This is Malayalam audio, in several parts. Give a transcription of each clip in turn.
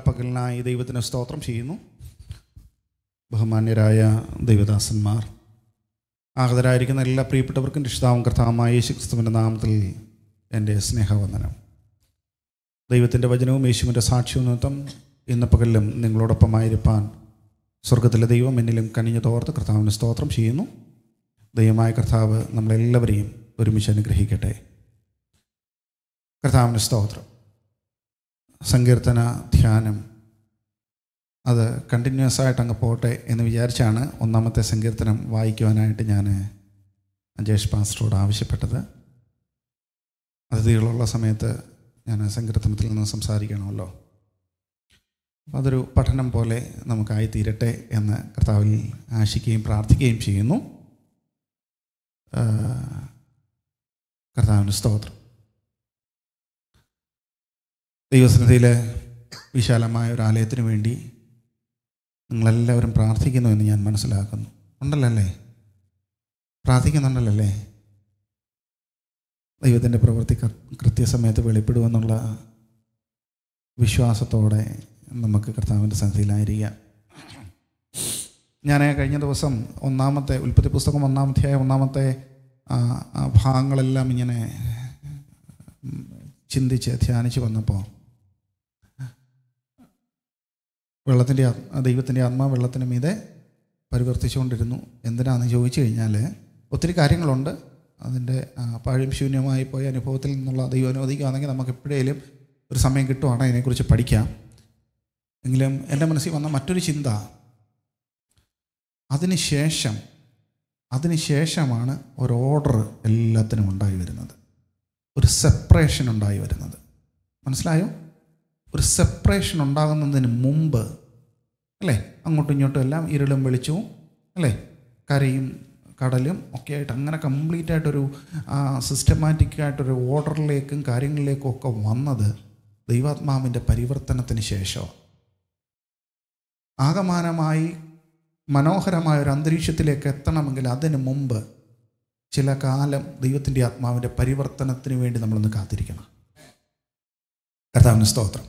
പകലിനായി ദൈവത്തിന് സ്തോത്രം ചെയ്യുന്നു ബഹുമാന്യരായ ദൈവദാസന്മാർ ആഹതരായിരിക്കുന്ന എല്ലാ പ്രിയപ്പെട്ടവർക്കും രക്ഷിതാവും കർത്താവുമായ യേശു ക്രിസ്തുവിൻ്റെ നാമത്തിൽ എൻ്റെ സ്നേഹവന്ദനം ദൈവത്തിൻ്റെ വചനവും യേശുവിൻ്റെ സാക്ഷ്യവും നിമിത്തം ഇന്ന് പകലിലും നിങ്ങളോടൊപ്പമായിരിക്കാൻ സ്വർഗത്തിലെ ദൈവം എന്നിലും കനിഞ്ഞു തോർത്ത് കർത്താവിന് സ്തോത്രം ചെയ്യുന്നു ദൈവമായ കർത്താവ് നമ്മളെല്ലാവരെയും ഒരുമിച്ച് അനുഗ്രഹിക്കട്ടെ കർത്താവിന് സ്തോത്രം സങ്കീർത്തന ധ്യാനം അത് കണ്ടിന്യൂസ് ആയിട്ട് അങ്ങ് പോട്ടെ എന്ന് വിചാരിച്ചാണ് ഒന്നാമത്തെ സങ്കീർത്തനം വായിക്കുവാനായിട്ട് ഞാൻ അജേഷ് പാസ്റ്ററോട് ആവശ്യപ്പെട്ടത് അതിഥികളുള്ള സമയത്ത് ഞാൻ സങ്കീർത്തനത്തിൽ നിന്ന് സംസാരിക്കണമല്ലോ അപ്പോൾ അതൊരു പഠനം പോലെ നമുക്കായി തീരട്ടെ എന്ന് കർത്താവിൽ ആശിക്കുകയും പ്രാർത്ഥിക്കുകയും ചെയ്യുന്നു ആ, കർത്താവിന് സ്തോത്രം ദൈവസന്നിധിയിലെ വിശാലമായ ഒരു ആലയത്തിന് വേണ്ടി നിങ്ങളെല്ലാവരും പ്രാർത്ഥിക്കുന്നു എന്ന് ഞാൻ മനസ്സിലാക്കുന്നു ഉണ്ടല്ലോ അല്ലേ പ്രാർത്ഥിക്കുന്നുണ്ടല്ലോ അല്ലേ ദൈവത്തിൻ്റെ പ്രവൃത്തി കൃ- കൃത്യസമയത്ത് വെളിപ്പെടുമെന്നുള്ള വിശ്വാസത്തോടെ നമുക്ക് കർത്താവിൻ്റെ സന്നിധിയിലായിരിക്കാം ഞാൻ കഴിഞ്ഞ ദിവസം ഒന്നാമത്തെ ഉൽപ്പത്തി പുസ്തകം ഒന്നാമത്തെ ഒന്നാമത്തെ ആ, ആ ഭാഗങ്ങളെല്ലാം ഇങ്ങനെ ഉം, ചിന്തിച്ച് ധ്യാനിച്ച് വന്നപ്പോൾ വെള്ളത്തിൻ്റെ ആത്മ ദൈവത്തിൻ്റെ ആത്മാ വെള്ളത്തിന് മീതെ പരിവർത്തിച്ചുകൊണ്ടിരുന്നു എന്തിനാണെന്ന് ചോദിച്ചു കഴിഞ്ഞാൽ ഒത്തിരി കാര്യങ്ങളുണ്ട് അതിൻ്റെ ആ, പാഴും ശൂന്യമായി പോയ അനുഭവത്തിൽ നിന്നുള്ള ദൈവം അനുവദിക്കുകയാണെങ്കിൽ നമുക്ക് എപ്പോഴേലും ഒരു സമയം കിട്ടുവാണെങ്കിൽ അതിനെക്കുറിച്ച് പഠിക്കാം എങ്കിലും എൻ്റെ മനസ്സിൽ വന്ന മറ്റൊരു ചിന്ത അതിനുശേഷം അതിനുശേഷമാണ് ഒരു ഓർഡർ എല്ലാത്തിനും ഉണ്ടായി വരുന്നത് ഒരു സെപ്പറേഷൻ ഉണ്ടായി വരുന്നത് മനസ്സിലായോ ഒരു സെപ്പറേഷൻ ഉണ്ടാകുന്നതിന് മുമ്പ് അല്ലേ അങ്ങോട്ടും ഇങ്ങോട്ടും എല്ലാം ഇരുളും വെളിച്ചവും അല്ലേ കരയും കടലും ഒക്കെ ആയിട്ട് അങ്ങനെ കംപ്ലീറ്റ് ആയിട്ടൊരു സിസ്റ്റമാറ്റിക് ആയിട്ടൊരു ഓർഡറിലേക്കും കാര്യങ്ങളിലേക്കും ഒക്കെ വന്നത് ദൈവാത്മാവിൻ്റെ പരിവർത്തനത്തിന് ശേഷം ആകമാനമായി മനോഹരമായ ഒരു അന്തരീക്ഷത്തിലേക്ക് എത്തണമെങ്കിൽ അതിന് മുമ്പ് ചില കാലം ദൈവത്തിൻ്റെ ആത്മാവിൻ്റെ പരിവർത്തനത്തിന് വേണ്ടി നമ്മളൊന്ന് കാത്തിരിക്കണം കർത്താവിന് സ്തോത്രം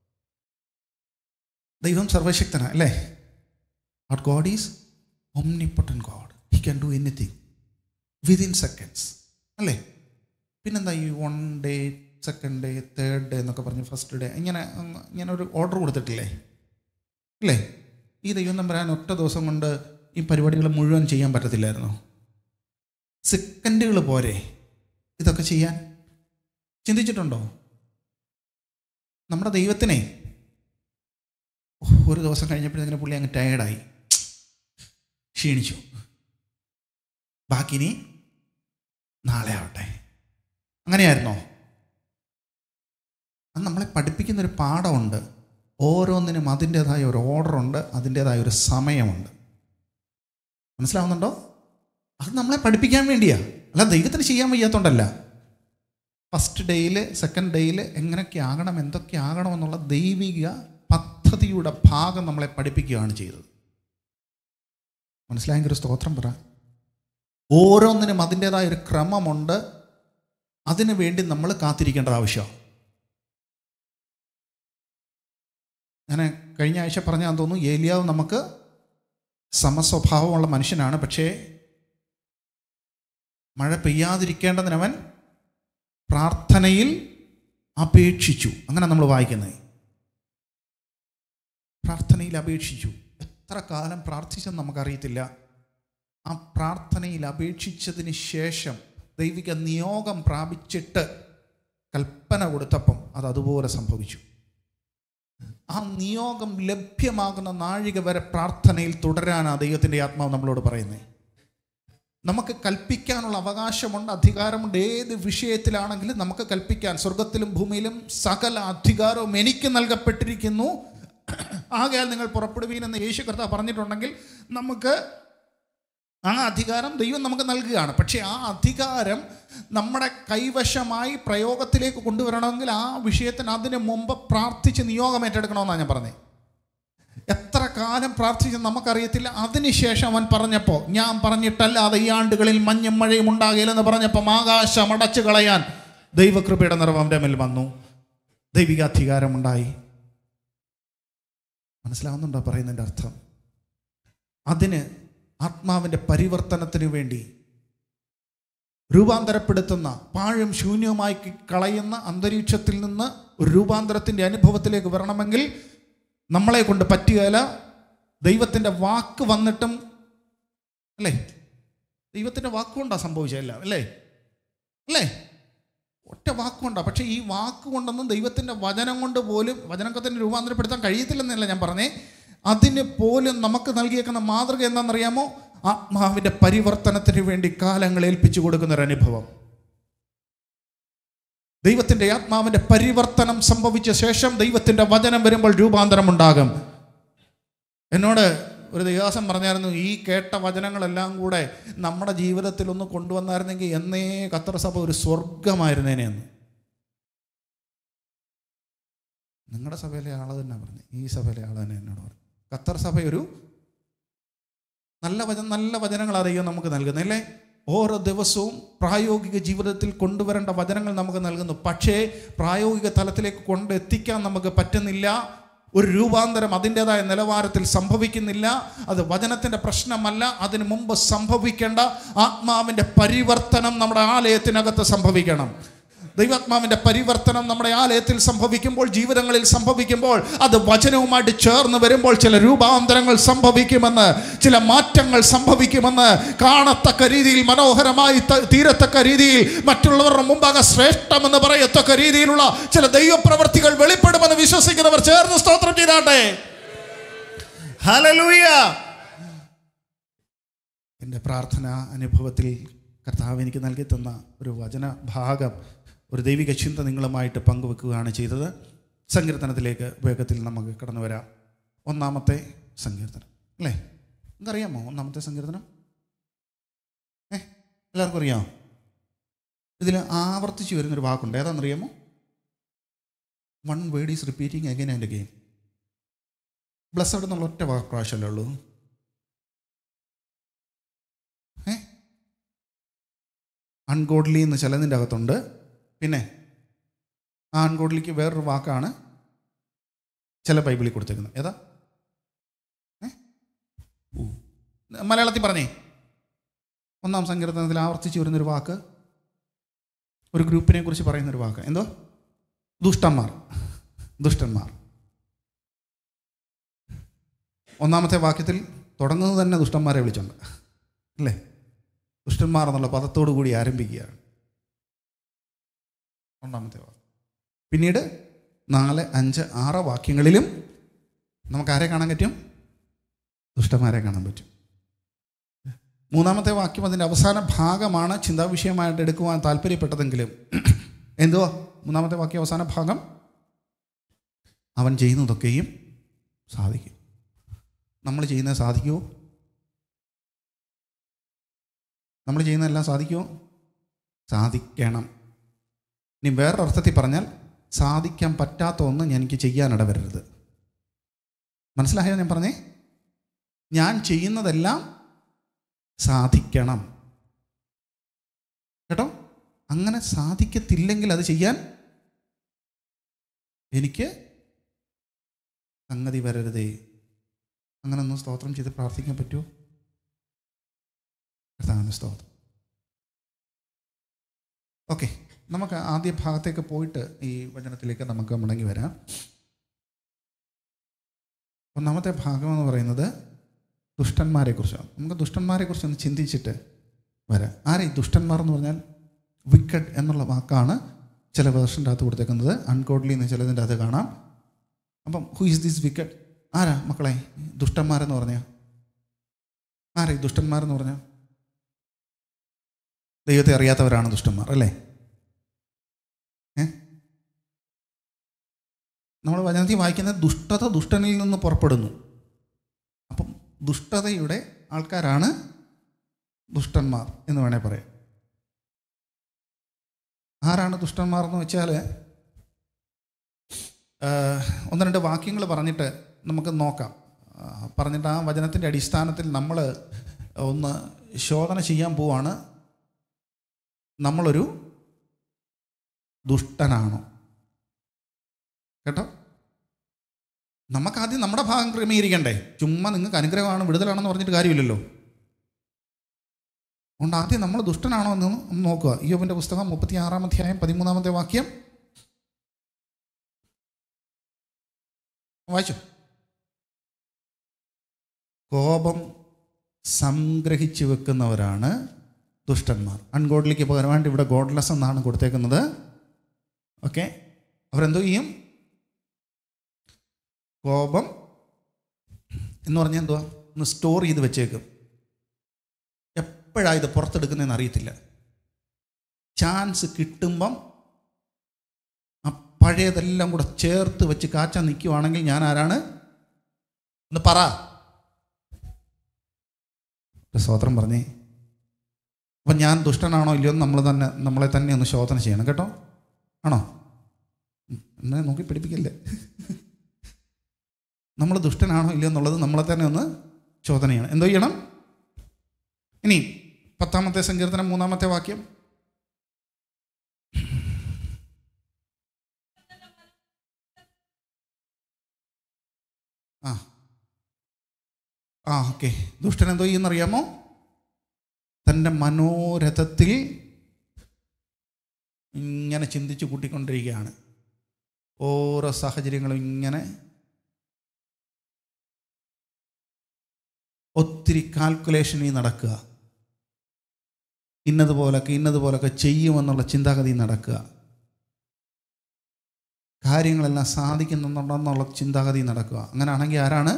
ദൈവം സർവശക്തന അല്ലേ our God is omnipotent God he can do anything within seconds അല്ലേ പിന്നെന്താ ഈ one day second day third day എന്നൊക്കെ പറഞ്ഞ് ഫസ്റ്റ് ഡേ ഇങ്ങനെ അങ്ങ് ഇങ്ങനെ ഒരു ഓർഡർ കൊടുത്തിട്ടില്ലേ അല്ലേ ഈ ദൈവം നമ്പരാൻ ഒറ്റ ദിവസം കൊണ്ട് ഈ പരിപാടികൾ മുഴുവൻ ചെയ്യാൻ പറ്റത്തില്ലായിരുന്നോ സെക്കൻഡുകൾ പോരെ ഇതൊക്കെ ചെയ്യാൻ ചിന്തിച്ചിട്ടുണ്ടോ നമ്മുടെ ദൈവത്തിനെ ഒരു ദിവസം കഴിഞ്ഞപ്പോഴത്തേക്കിന് പുള്ളി അങ്ങ് ടയേർഡായി ക്ഷീണിച്ചു ബാക്കിനി നാളെ ആവട്ടെ അങ്ങനെയായിരുന്നോ അത് നമ്മളെ പഠിപ്പിക്കുന്ന ഒരു പാഠമുണ്ട് ഓരോന്നിനും അതിൻ്റെതായ ഒരു ഓർഡറുണ്ട് അതിൻ്റെതായ ഒരു സമയമുണ്ട് മനസ്സിലാവുന്നുണ്ടോ അത് നമ്മളെ പഠിപ്പിക്കാൻ വേണ്ടിയാ അല്ല ദൈവത്തിന് ചെയ്യാൻ വയ്യാത്തോണ്ടല്ല ഫസ്റ്റ് ഡേയിൽ സെക്കൻഡ് ഡേയിൽ എങ്ങനെയൊക്കെ ആകണം എന്തൊക്കെ ആകണം എന്നുള്ള ദൈവിക പദ്ധതിയുടെ ഭാഗം നമ്മളെ പഠിപ്പിക്കുകയാണ് ചെയ്തത് മനസ്സിലായെങ്കിൽ ഒരു സ്തോത്രം പറ ഓരോന്നിനും അതിൻ്റെതായ ഒരു ക്രമമുണ്ട് അതിനു വേണ്ടി നമ്മൾ കാത്തിരിക്കേണ്ടത് ആവശ്യമാണ് ഞാൻ കഴിഞ്ഞ ആഴ്ച പറഞ്ഞാൽ തോന്നുന്നു ഏലിയാവ് നമുക്ക് സമസ്വഭാവമുള്ള മനുഷ്യനാണ് പക്ഷേ മഴ പെയ്യാതിരിക്കേണ്ടതിനവൻ പ്രാർത്ഥനയിൽ അപേക്ഷിച്ചു അങ്ങനെ നമ്മൾ വായിക്കുന്നത് പ്രാർത്ഥനയിൽ അപേക്ഷിച്ചു എത്ര കാലം പ്രാർത്ഥിച്ചെന്ന് നമുക്കറിയത്തില്ല ആ പ്രാർത്ഥനയിൽ അപേക്ഷിച്ചതിന് ശേഷം ദൈവിക നിയോഗം പ്രാപിച്ചിട്ട് കൽപ്പന കൊടുത്തപ്പം അത് അതുപോലെ സംഭവിച്ചു ആ നിയോഗം ലഭ്യമാകുന്ന നാഴിക വരെ പ്രാർത്ഥനയിൽ തുടരാനാണ് ദൈവത്തിൻ്റെ ആത്മാവ് നമ്മളോട് പറയുന്നത് നമുക്ക് കൽപ്പിക്കാനുള്ള അവകാശമുണ്ട് അധികാരമുണ്ട് ഏത് വിഷയത്തിലാണെങ്കിലും നമുക്ക് കൽപ്പിക്കാൻ സ്വർഗത്തിലും ഭൂമിയിലും സകല അധികാരവും എനിക്ക് നൽകപ്പെട്ടിരിക്കുന്നു ആകയാൽ നിങ്ങൾ പുറപ്പെടുവീൻ എന്ന് യേശു കർത്താവ് പറഞ്ഞിട്ടുണ്ടെങ്കിൽ നമുക്ക് ആ അധികാരം ദൈവം നമുക്ക് നൽകുകയാണ് പക്ഷേ ആ അധികാരം നമ്മുടെ കൈവശമായി പ്രയോഗത്തിലേക്ക് കൊണ്ടുവരണമെങ്കിൽ ആ വിഷയത്തിന് അതിന് മുമ്പ് പ്രാർത്ഥിച്ച് നിയോഗം ഏറ്റെടുക്കണമെന്നാണ് ഞാൻ പറഞ്ഞത് എത്ര കാലം പ്രാർത്ഥിച്ച് നമുക്കറിയത്തില്ല അതിനുശേഷം അവൻ പറഞ്ഞപ്പോൾ ഞാൻ പറഞ്ഞിട്ടല്ലാതെ ഈ ആണ്ടുകളിൽ മഞ്ഞും മഴയും ഉണ്ടാകില്ലെന്ന് പറഞ്ഞപ്പം ആകാശം അടച്ചു കളയാൻ ദൈവകൃപയുടെ നിറവ് അവൻ്റെ മേൽ വന്നു ദൈവികാധികാരമുണ്ടായി മനസ്സിലാവുന്നുണ്ടോ പറയുന്നതിൻ്റെ അർത്ഥം അതിന് ആത്മാവിൻ്റെ പരിവർത്തനത്തിന് വേണ്ടി രൂപാന്തരപ്പെടുത്തുന്ന പാഴും ശൂന്യവുമായി കളയുന്ന അന്തരീക്ഷത്തിൽ നിന്ന് ഒരു രൂപാന്തരത്തിൻ്റെ അനുഭവത്തിലേക്ക് വരണമെങ്കിൽ നമ്മളെ കൊണ്ട് പറ്റുകയില്ല ദൈവത്തിൻ്റെ വാക്ക് വന്നിട്ടും അല്ലേ ദൈവത്തിൻ്റെ വാക്കുകൊണ്ടാണ് സംഭവിച്ചതല്ല അല്ലേ അല്ലേ ഒറ്റ വാക്കുകൊണ്ടാണ് പക്ഷേ ഈ വാക്ക് കൊണ്ടൊന്നും ദൈവത്തിൻ്റെ വചനം കൊണ്ട് പോലും വചനമൊക്കെ തന്നെ രൂപാന്തരപ്പെടുത്താൻ കഴിയത്തില്ലെന്നല്ല ഞാൻ പറഞ്ഞേ അതിന് പോലും നമുക്ക് നൽകിയേക്കുന്ന മാതൃക എന്താണെന്നറിയാമോ ആത്മാവിൻ്റെ പരിവർത്തനത്തിന് വേണ്ടി കാലങ്ങൾ ഏൽപ്പിച്ചു കൊടുക്കുന്ന ഒരു അനുഭവം ദൈവത്തിൻ്റെ ആത്മാവിൻ്റെ പരിവർത്തനം സംഭവിച്ച ശേഷം ദൈവത്തിൻ്റെ വചനം വരുമ്പോൾ രൂപാന്തരം ഉണ്ടാകും എന്നോട് ഒരു ദിവസം പറഞ്ഞായിരുന്നു ഈ കേട്ട വചനങ്ങളെല്ലാം കൂടെ നമ്മുടെ ജീവിതത്തിൽ ഒന്ന് കൊണ്ടുവന്നായിരുന്നെങ്കിൽ എന്നേ ഖത്തർ സഭ ഒരു സ്വർഗമായിരുന്നേനെ എന്ന് നിങ്ങളുടെ സഭയിലെ ആൾ തന്നെ പറഞ്ഞു ഈ സഭയിലെ ആൾ തന്നെ എന്നോട് പറഞ്ഞു ഖത്തർ സഭ ഒരു നല്ല വചന നല്ല വചനങ്ങളാണ് ദൈവം നമുക്ക് നൽകുന്നത് അല്ലേ ഓരോ ദിവസവും പ്രായോഗിക ജീവിതത്തിൽ കൊണ്ടുവരേണ്ട വചനങ്ങൾ നമുക്ക് നൽകുന്നു പക്ഷേ പ്രായോഗിക തലത്തിലേക്ക് കൊണ്ടെത്തിക്കാൻ നമുക്ക് പറ്റുന്നില്ല ഒരു രൂപാന്തരം അതിൻ്റെതായ നിലവാരത്തിൽ സംഭവിക്കുന്നില്ല അത് വചനത്തിൻ്റെ പ്രശ്നമല്ല അതിനു മുമ്പ് സംഭവിക്കേണ്ട ആത്മാവിൻ്റെ പരിവർത്തനം നമ്മുടെ ആലയത്തിനകത്ത് സംഭവിക്കണം ദൈവാത്മാവിൻ്റെ പരിവർത്തനം നമ്മുടെ ആലയത്തിൽ സംഭവിക്കുമ്പോൾ ജീവിതങ്ങളിൽ സംഭവിക്കുമ്പോൾ അത് വചനവുമായിട്ട് ചേർന്ന് വരുമ്പോൾ ചില രൂപാന്തരങ്ങൾ സംഭവിക്കുമെന്ന് ചില മാറ്റങ്ങൾ സംഭവിക്കുമെന്ന് കാണത്തക്ക രീതിയിൽ മനോഹരമായി ത- തീരത്തക്ക രീതിയിൽ മറ്റുള്ളവരുടെ മുമ്പാകെ ശ്രേഷ്ഠമെന്ന് പറയത്തക്ക രീതിയിലുള്ള ചില ദൈവപ്രവർത്തികൾ വെളിപ്പെടുമെന്ന് വിശ്വസിക്കുന്നവർ ചേർന്ന് സ്തോത്രം ചെയ്താട്ടെ ഹല്ലേലൂയ എൻ്റെ പ്രാർത്ഥന അനുഭവത്തിൽ കർത്താവ് എനിക്ക് നൽകി തന്ന ഒരു വചന ഭാഗം ഒരു ദൈവിക ചിന്ത നിങ്ങളുമായിട്ട് പങ്കുവെക്കുകയാണ് ചെയ്തത് സങ്കീർത്തനത്തിലേക്ക് വേഗത്തിൽ നമുക്ക് കടന്നു വരാം ഒന്നാമത്തെ സങ്കീർത്തനം അല്ലേ എന്തറിയാമോ ഒന്നാമത്തെ സങ്കീർത്തനം ഏ എല്ലാവർക്കും അറിയാമോ ഇതിൽ ആവർത്തിച്ച് വരുന്നൊരു വാക്കുണ്ട് ഏതാണെന്നറിയാമോ one word is repeating again and again blessed എന്നുള്ള ഒറ്റ വാക്ക് പ്രാവശ്യമല്ലേ ഉള്ളൂ ഏ അൺഗോഡ്ലി എന്ന് ചിലതിൻ്റെ അകത്തുണ്ട് പിന്നെ ആ അൺഗോഡ്ലിക്ക് വേറൊരു വാക്കാണ് ചില ബൈബിളിൽ കൊടുത്തേക്കുന്നത് ഏതാ ഏ? ഊ. മലയാളത്തിൽ പറഞ്ഞേ ഒന്നാം സങ്കീർത്തനത്തിൽ ആവർത്തിച്ച് വരുന്നൊരു വാക്ക് ഒരു ഗ്രൂപ്പിനെ കുറിച്ച് പറയുന്നൊരു വാക്ക് എന്തോ ദുഷ്ടന്മാർ ദുഷ്ടന്മാർ ഒന്നാമത്തെ വാക്യത്തിൽ തുടങ്ങുന്നത് തന്നെ ദുഷ്ടന്മാരെ വിളിച്ചുണ്ട് അല്ലേ ദുഷ്ടന്മാർ എന്നുള്ള പദത്തോടു കൂടി ആരംഭിക്കുകയാണ് ഒന്നാമത്തെ വാക്യം പിന്നീട് നാല് അഞ്ച് ആറ് വാക്യങ്ങളിലും നമുക്ക് ആരെ കാണാൻ പറ്റും ദുഷ്ടന്മാരെ കാണാൻ പറ്റും മൂന്നാമത്തെ വാക്യം അതിൻ്റെ അവസാന ഭാഗമാണ് ചിന്താവിഷയമായിട്ട് എടുക്കുവാൻ താല്പര്യപ്പെട്ടതെങ്കിലും എന്തുവാ മൂന്നാമത്തെ വാക്യം അവസാന ഭാഗം അവൻ ചെയ്യുന്നതൊക്കെയും സാധിക്കും നമ്മൾ ചെയ്യുന്നത് സാധിക്കുമോ നമ്മൾ ചെയ്യുന്നതെല്ലാം സാധിക്കുമോ സാധിക്കണം ഇനി വേറൊരർത്ഥത്തിൽ പറഞ്ഞാൽ സാധിക്കാൻ പറ്റാത്ത ഒന്നും എനിക്ക് ചെയ്യാനിട വരരുത് മനസ്സിലായോ ഞാൻ പറഞ്ഞേ ഞാൻ ചെയ്യുന്നതെല്ലാം സാധിക്കണം കേട്ടോ അങ്ങനെ സാധിക്കത്തില്ലെങ്കിൽ അത് ചെയ്യാൻ എനിക്ക് സംഗതി വരരുതേ അങ്ങനെ ഒന്ന് സ്തോത്രം ചെയ്ത് പ്രാർത്ഥിക്കാൻ പറ്റുമോ കർത്താവിന് സ്തോത്രം ഓക്കെ നമുക്ക് ആദ്യ ഭാഗത്തേക്ക് പോയിട്ട് ഈ വചനത്തിലേക്ക് നമുക്ക് മടങ്ങി വരാം ഒന്നാമത്തെ ഭാഗം എന്ന് പറയുന്നത് ദുഷ്ടന്മാരെക്കുറിച്ചാണ് നമുക്ക് ദുഷ്ടന്മാരെക്കുറിച്ച് ഒന്ന് ചിന്തിച്ചിട്ട് വരാം ആരെ ഈ ദുഷ്ടന്മാർ എന്ന് പറഞ്ഞാൽ വിക്കഡ് എന്നുള്ള വാക്കാണ് ചില വേർഷൻ്റെ അകത്ത് കൊടുത്തേക്കുന്നത് അൺകോഡ്ലി എന്ന് ചിലതിൻ്റെ അകത്ത് കാണാം അപ്പം ഹു ഈസ് ദിസ് വിക്കഡ് ആരാ മക്കളെ ദുഷ്ടന്മാരെന്ന് പറഞ്ഞ ആരാ ഈ ദുഷ്ടന്മാരെന്ന് പറഞ്ഞ ദൈവത്തെ അറിയാത്തവരാണ് ദുഷ്ടന്മാർ അല്ലേ ഏ നമ്മൾ വചനത്തിൽ വായിക്കുന്നത് ദുഷ്ടത ദുഷ്ടനിൽ നിന്ന് പുറപ്പെടുന്നു അപ്പം ദുഷ്ടതയുടെ ആൾക്കാരാണ് ദുഷ്ടന്മാർ എന്ന് വേണേൽ പറയാം ആരാണ് ദുഷ്ടന്മാർ എന്ന് വെച്ചാൽ ഒന്ന് രണ്ട് വാക്യങ്ങൾ പറഞ്ഞിട്ട് നമുക്ക് നോക്കാം ആ, പറഞ്ഞിട്ട് ആ വചനത്തിൻ്റെ അടിസ്ഥാനത്തിൽ നമ്മൾ ഒന്ന് ശോധന ചെയ്യാൻ പോവാണ് നമ്മളൊരു ദുഷ്ടനാണോ കേട്ടോ നമുക്ക് ആദ്യം നമ്മുടെ ഭാഗം ക്രമീകരിക്കണ്ടേ ചുമ്മാ നിങ്ങൾക്ക് അനുഗ്രഹമാണ് വിടുതലാണെന്ന് പറഞ്ഞിട്ട് കാര്യമില്ലല്ലോ അതുകൊണ്ട് ആദ്യം നമ്മൾ ദുഷ്ടനാണോ എന്ന് ഒന്ന് നോക്കുക യോബിൻ്റെ പുസ്തകം മുപ്പത്തി ആറാം അധ്യായം പതിമൂന്നാമത്തെ വാക്യം വായിച്ചു കോപം സംഗ്രഹിച്ചു വെക്കുന്നവരാണ് ദുഷ്ടന്മാർ അൺഗോഡ്ലിക്ക് പകരമായിട്ട് ഇവിടെ ഗോഡ്ലെസ് എന്നാണ് കൊടുത്തേക്കുന്നത് ഓക്കെ അവരെന്തോ ചെയ്യും കോപം എന്ന് പറഞ്ഞാൽ എന്തുവാ ഒന്ന് സ്റ്റോർ ചെയ്ത് വെച്ചേക്കും എപ്പോഴാണ് ഇത് പുറത്തെടുക്കുന്നതെന്ന് അറിയത്തില്ല ചാൻസ് കിട്ടുമ്പം ആ പഴയതെല്ലാം കൂടെ ചേർത്ത് വെച്ച് കാച്ചാൻ നിൽക്കുവാണെങ്കിൽ ഞാൻ ആരാണ് ഒന്ന് പറ ഒരു സ്വോത്രം പറഞ്ഞേ അപ്പം ഞാൻ ദുഷ്ടനാണോ ഇല്ലയോ എന്ന് നമ്മൾ തന്നെ നമ്മളെ തന്നെ ഒന്ന് ശോധന ചെയ്യണം കേട്ടോ ആണോ ഉം, എന്നെ നോക്കി പിടിപ്പിക്കില്ലേ നമ്മൾ ദുഷ്ടനാണോ ഇല്ലയോ എന്നുള്ളത് നമ്മളെ തന്നെ ഒന്ന് ചോദന ചെയ്യണം എന്തോ ചെയ്യണം ഇനി പത്താമത്തെ സങ്കീർത്തനം മൂന്നാമത്തെ വാക്യം ആ ആ ഓക്കെ ദുഷ്ടൻ എന്തോ ചെയ്യുന്നറിയാമോ തൻ്റെ മനോരഥത്തിൽ ഇങ്ങനെ ചിന്തിച്ച് കൂട്ടിക്കൊണ്ടിരിക്കുകയാണ് ഓരോ സാഹചര്യങ്ങളും ഇങ്ങനെ ഒത്തിരി കാൽക്കുലേഷനിൽ നടക്കുക ഇന്നതുപോലൊക്കെ ഇന്നതുപോലൊക്കെ ചെയ്യുമെന്നുള്ള ചിന്താഗതി നടക്കുക കാര്യങ്ങളെല്ലാം സാധിക്കുന്നുണ്ടെന്നുള്ള ചിന്താഗതി നടക്കുക അങ്ങനെയാണെങ്കിൽ ആരാണ്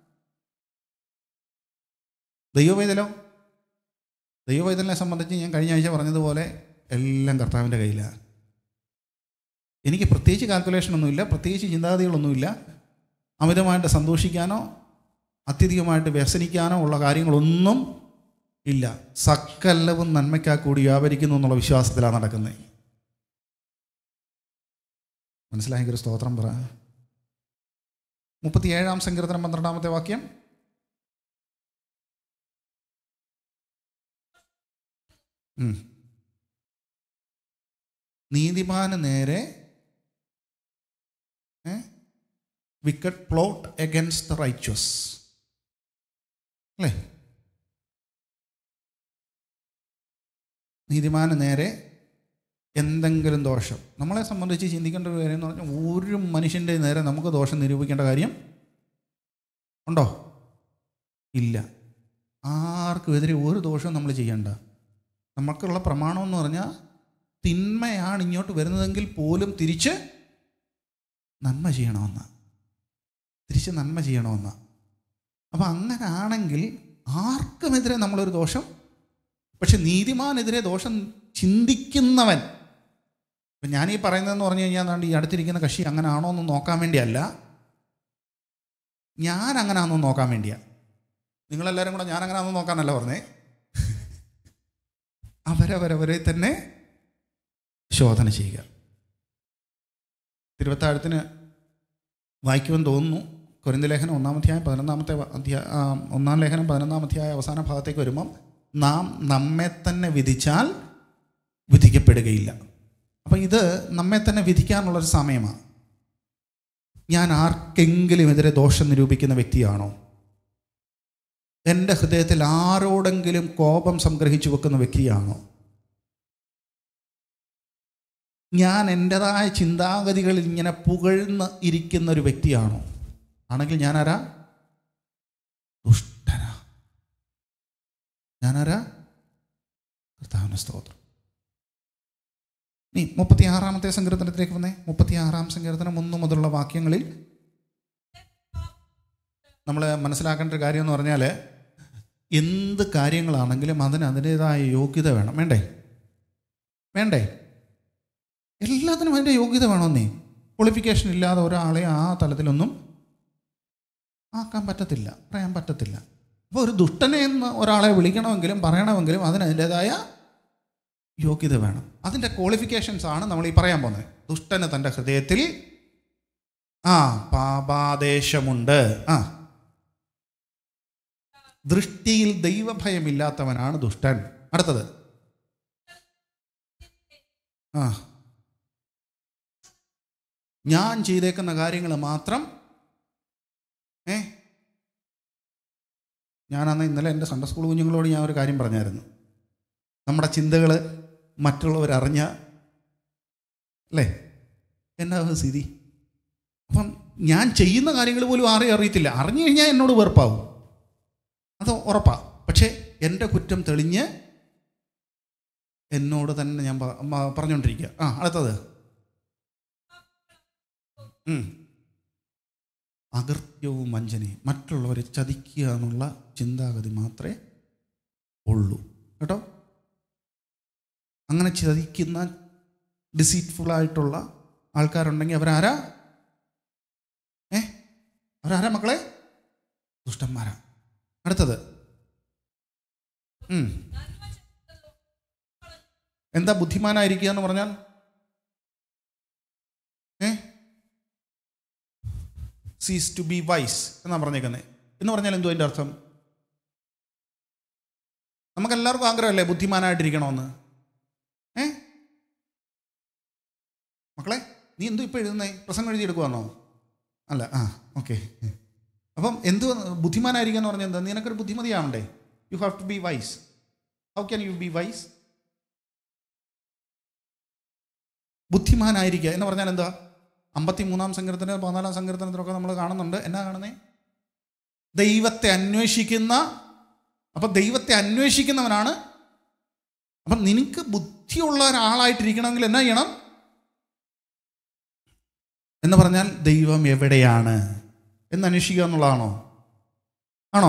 ദൈവവൈതലോ ദൈവവൈതലിനെ സംബന്ധിച്ച് ഞാൻ കഴിഞ്ഞ ആഴ്ച പറഞ്ഞതുപോലെ എല്ലാം കർത്താവിൻ്റെ കയ്യിലാണ് എനിക്ക് പ്രത്യേകിച്ച് കാൽക്കുലേഷൻ ഒന്നുമില്ല പ്രത്യേകിച്ച് ചിന്താഗതികളൊന്നുമില്ല അമിതമായിട്ട് സന്തോഷിക്കാനോ അത്യധികമായിട്ട് വ്യസനിക്കാനോ ഉള്ള കാര്യങ്ങളൊന്നും ഇല്ല സകലവും നന്മയ്ക്കാ കൂടി വ്യാപരിക്കുന്നു എന്നുള്ള വിശ്വാസത്തിലാണ് നടക്കുന്നത് മനസ്സിലായെങ്കിൽ ഒരു സ്തോത്രം പറ മുപ്പത്തിയേഴാം സങ്കീർത്തനം പന്ത്രണ്ടാമത്തെ വാക്യം ഉം. നീതിമാന് നേരെ wicked plot against the righteous അല്ലേ നീതിമാന് നേരെ എന്തെങ്കിലും ദോഷം നമ്മളെ സംബന്ധിച്ച് ചിന്തിക്കേണ്ട ഒരു കാര്യം എന്ന് പറഞ്ഞാൽ ഒരു മനുഷ്യൻ്റെ നേരെ നമുക്ക് ദോഷം നിരൂപിക്കേണ്ട കാര്യം ഉണ്ടോ ഇല്ല ആർക്കും എതിരെ ഒരു ദോഷവും നമ്മൾ ചെയ്യണ്ട നമുക്കുള്ള പ്രമാണം എന്ന് പറഞ്ഞാൽ തിന്മയാണ് ഇങ്ങോട്ട് വരുന്നതെങ്കിൽ പോലും തിരിച്ച് നന്മ ചെയ്യണമെന്ന് തിരിച്ച് നന്മ ചെയ്യണമെന്ന് അപ്പം അങ്ങനെ ആണെങ്കിൽ ആർക്കുമെതിരെ നമ്മളൊരു ദോഷം പക്ഷെ നീതിമാനെതിരെ ദോഷം ചിന്തിക്കുന്നവൻ ഇപ്പം ഞാനീ പറയുന്നതെന്ന് പറഞ്ഞു കഴിഞ്ഞാൽ ദാണ്ട് ഈ അടുത്തിരിക്കുന്ന കക്ഷി അങ്ങനെ ആണോ എന്ന് നോക്കാൻ വേണ്ടിയല്ല ഞാൻ അങ്ങനെ ആണെന്ന് നോക്കാൻ വേണ്ടിയാ നിങ്ങളെല്ലാവരും കൂടെ ഞാൻ അങ്ങനെ ആണെന്ന് നോക്കാനല്ല പറഞ്ഞേ അവരവരവരെ തന്നെ ശോധന ചെയ്യുക തിരുവത്താഴത്തിന് വായിക്കുമെന്ന് തോന്നുന്നു കൊരിന്ത ലേഖനം ഒന്നാം അധ്യായം പതിനൊന്നാമത്തെ വ- അധ്യായ ആ, ഒന്നാം ലേഖനം പതിനൊന്നാം അധ്യായ അവസാന ഭാഗത്തേക്ക് വരുമ്പം നാം നമ്മെ തന്നെ വിധിച്ചാൽ വിധിക്കപ്പെടുകയില്ല അപ്പം ഇത് നമ്മെ തന്നെ വിധിക്കാനുള്ളൊരു സമയമാണ് ഞാൻ ആർക്കെങ്കിലും എതിരെ ദോഷം നിരൂപിക്കുന്ന വ്യക്തിയാണോ എൻ്റെ ഹൃദയത്തിൽ ആരോടെങ്കിലും കോപം സംഗ്രഹിച്ചു വെക്കുന്ന വ്യക്തിയാണോ ഞാൻ എൻ്റെതായ ചിന്താഗതികളിൽ ഇങ്ങനെ പുകഴ്ന്ന് ഇരിക്കുന്ന ഒരു വ്യക്തിയാണോ ആണെങ്കിൽ ഞാനാരാ ദുഷ്ടനാ ഞാനാരാ കർത്താവിൻ്റെ സ്തോത്രം നീ മുപ്പത്തി ആറാമത്തെ സങ്കീർത്തനത്തിലേക്ക് വന്നേ മുപ്പത്തി ആറാം സങ്കീർത്തനം ഒന്ന് മുതലുള്ള വാക്യങ്ങളിൽ നമ്മൾ മനസ്സിലാക്കേണ്ട ഒരു കാര്യം എന്ന് പറഞ്ഞാൽ എന്ത് കാര്യങ്ങളാണെങ്കിലും അതിന് അതിൻ്റെതായ യോഗ്യത വേണം വേണ്ടേ വേണ്ടേ എല്ലാത്തിനും അതിൻ്റെ യോഗ്യത വേണമെന്നേ ക്വാളിഫിക്കേഷൻ ഇല്ലാതെ ഒരാളെ ആ തലത്തിലൊന്നും ആക്കാൻ പറ്റത്തില്ല പറയാൻ പറ്റത്തില്ല അപ്പോൾ ഒരു ദുഷ്ടനെ എന്ന് ഒരാളെ വിളിക്കണമെങ്കിലും പറയണമെങ്കിലും അതിന് അതിൻ്റെതായ യോഗ്യത വേണം അതിൻ്റെ ക്വാളിഫിക്കേഷൻസ് ആണ് നമ്മൾ ഈ പറയാൻ പോകുന്നത് ദുഷ്ടന് തൻ്റെ ഹൃദയത്തിൽ ആ പാപാദേശമുണ്ട് ആ ദൃഷ്ടിയിൽ ദൈവഭയമില്ലാത്തവനാണ് ദുഷ്ടൻ അടുത്തത് ആ ഞാൻ ചെയ്തേക്കുന്ന കാര്യങ്ങൾ മാത്രം ഞാനന്ന് ഇന്നലെ എൻ്റെ സൺഡേ സ്കൂൾ കുഞ്ഞുങ്ങളോട് ഞാൻ ഒരു കാര്യം പറഞ്ഞായിരുന്നു നമ്മുടെ ചിന്തകൾ മറ്റുള്ളവരറിഞ്ഞ അല്ലേ എന്നാ സ്ഥിതി അപ്പം ഞാൻ ചെയ്യുന്ന കാര്യങ്ങൾ പോലും ആരെയും അറിയത്തില്ല അറിഞ്ഞു കഴിഞ്ഞാൽ എന്നോട് വെറുപ്പാവും അത് ഉറപ്പാ പക്ഷേ എൻ്റെ കുറ്റം തെളിഞ്ഞ് എന്നോട് തന്നെ ഞാൻ പ- മ- പറഞ്ഞുകൊണ്ടിരിക്കുക ആ അടുത്തത് ഉം. അകൃത്യവും വഞ്ചനയും മറ്റുള്ളവരെ ചതിക്കുക എന്നുള്ള ചിന്താഗതി മാത്രമേ ഉള്ളൂ കേട്ടോ അങ്ങനെ ചതിക്കുന്ന ഡിസീറ്റ്ഫുൾ ആയിട്ടുള്ള ആൾക്കാരുണ്ടെങ്കിൽ അവരാരാ ഏ അവരാരാ മക്കളെ ദുഷ്ടന്മാരാ അടുത്തത് ഉം. എന്താ ബുദ്ധിമാനായിരിക്കുക എന്ന് പറഞ്ഞാൽ ഏ സീസ് ടു ബി വൈസ് എന്നാ പറഞ്ഞേക്കുന്നത് എന്ന് പറഞ്ഞാൽ എന്തോ അതിൻ്റെ അർത്ഥം നമുക്ക് എല്ലാവർക്കും ആഗ്രഹമല്ലേ ബുദ്ധിമാനായിട്ടിരിക്കണമെന്ന് ഏ മക്കളെ നീ എന്തോ ഇപ്പോൾ എഴുതുന്നേ പ്രസംഗം എഴുതിയെടുക്കുവാന്നോ അല്ല ആ ഓക്കെ അപ്പം എന്ത് ബുദ്ധിമാനായിരിക്കുക എന്ന് പറഞ്ഞാൽ എന്താ നിനക്കൊരു ബുദ്ധിമതിയാവണ്ടേ you have to be wise how can you be wise ബുദ്ധിമാനായിരിക്കുക എന്ന് പറഞ്ഞാൽ എന്താ അമ്പത്തി മൂന്നാം സങ്കീർത്തന പതിനാലാം സങ്കീർത്തനത്തിലൊക്കെ നമ്മൾ കാണുന്നുണ്ട് എന്നാ കാണുന്നേ ദൈവത്തെ അന്വേഷിക്കുന്ന അപ്പം ദൈവത്തെ അന്വേഷിക്കുന്നവനാണ് അപ്പം നിനക്ക് ബുദ്ധിയുള്ള ഒരാളായിട്ടിരിക്കണമെങ്കിൽ എന്നാ ചെയ്യണം എന്ന് പറഞ്ഞാൽ ദൈവം എവിടെയാണ് എന്ന് അന്വേഷിക്കുക എന്നുള്ളതാണോ ആണോ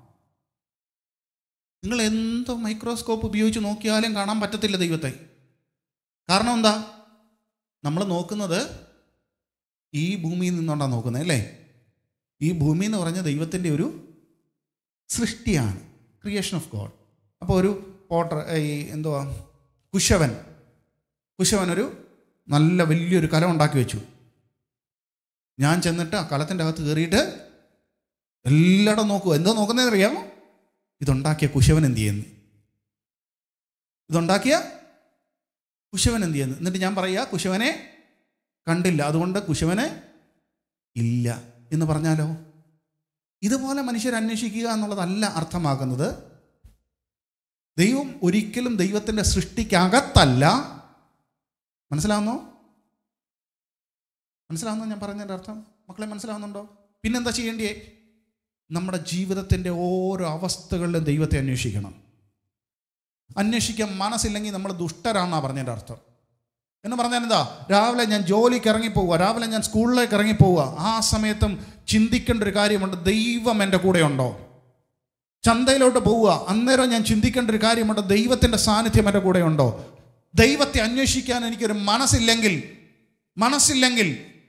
നിങ്ങൾ എന്തോ മൈക്രോസ്കോപ്പ് ഉപയോഗിച്ച് നോക്കിയാലും കാണാൻ പറ്റത്തില്ല ദൈവത്തെ കാരണം എന്താ നമ്മൾ നോക്കുന്നത് ഈ ഭൂമിയിൽ നിന്നുകൊണ്ടാണ് നോക്കുന്നത് അല്ലേ ഈ ഭൂമി എന്ന് പറഞ്ഞ ദൈവത്തിൻ്റെ ഒരു സൃഷ്ടിയാണ് ക്രിയേഷൻ ഓഫ് ഗോഡ് അപ്പോൾ ഒരു പോട്ടർ ഈ എന്തുവാ കുശവൻ കുശവൻ ഒരു നല്ല വലിയൊരു കലം ഉണ്ടാക്കി വെച്ചു ഞാൻ ചെന്നിട്ട് ആ കലത്തിൻ്റെ അകത്ത് കയറിയിട്ട് എല്ലായിടം നോക്കുക എന്തോ നോക്കുന്നതെന്ന് അറിയാമോ ഇതുണ്ടാക്കിയ കുശവൻ എന്ത് ചെയ്യുന്നു ഇതുണ്ടാക്കിയ കുശവൻ എന്ത് ചെയ്യുന്നു എന്നിട്ട് ഞാൻ പറയുക കുശവനെ കണ്ടില്ല അതുകൊണ്ട് കുശവന് ഇല്ല എന്ന് പറഞ്ഞാലോ ഇതുപോലെ മനുഷ്യർ അന്വേഷിക്കുക എന്നുള്ളതല്ല അർത്ഥമാക്കുന്നത് ദൈവം ഒരിക്കലും ദൈവത്തിൻ്റെ സൃഷ്ടിക്കകത്തല്ല മനസ്സിലാവുന്നോ മനസ്സിലാവുന്നോ ഞാൻ പറഞ്ഞതിൻ്റെ അർത്ഥം മക്കളെ മനസ്സിലാവുന്നുണ്ടോ പിന്നെന്താ ചെയ്യേണ്ടിയേ നമ്മുടെ ജീവിതത്തിൻ്റെ ഓരോ അവസ്ഥകളിലും ദൈവത്തെ അന്വേഷിക്കണം അന്വേഷിക്കാൻ മനസ്സില്ലെങ്കിൽ നമ്മൾ ദുഷ്ടരാണെന്നാണ് പറഞ്ഞതിൻ്റെ അർത്ഥം എന്ന് പറഞ്ഞാൽ എന്താ രാവിലെ ഞാൻ ജോലിക്ക് ഇറങ്ങിപ്പോവുക രാവിലെ ഞാൻ സ്കൂളിലേക്ക് ഇറങ്ങിപ്പോവുക ആ സമയത്തും ചിന്തിക്കേണ്ട ഒരു കാര്യമുണ്ട് ദൈവം എൻ്റെ കൂടെയുണ്ടോ ചന്തയിലോട്ട് പോവുക അന്നേരം ഞാൻ ചിന്തിക്കേണ്ട ഒരു കാര്യമുണ്ട് ദൈവത്തിൻ്റെ സാന്നിധ്യം എൻ്റെ കൂടെയുണ്ടോ ദൈവത്തെ അന്വേഷിക്കാൻ എനിക്കൊരു മനസ്സില്ലെങ്കിൽ മനസ്സില്ലെങ്കിൽ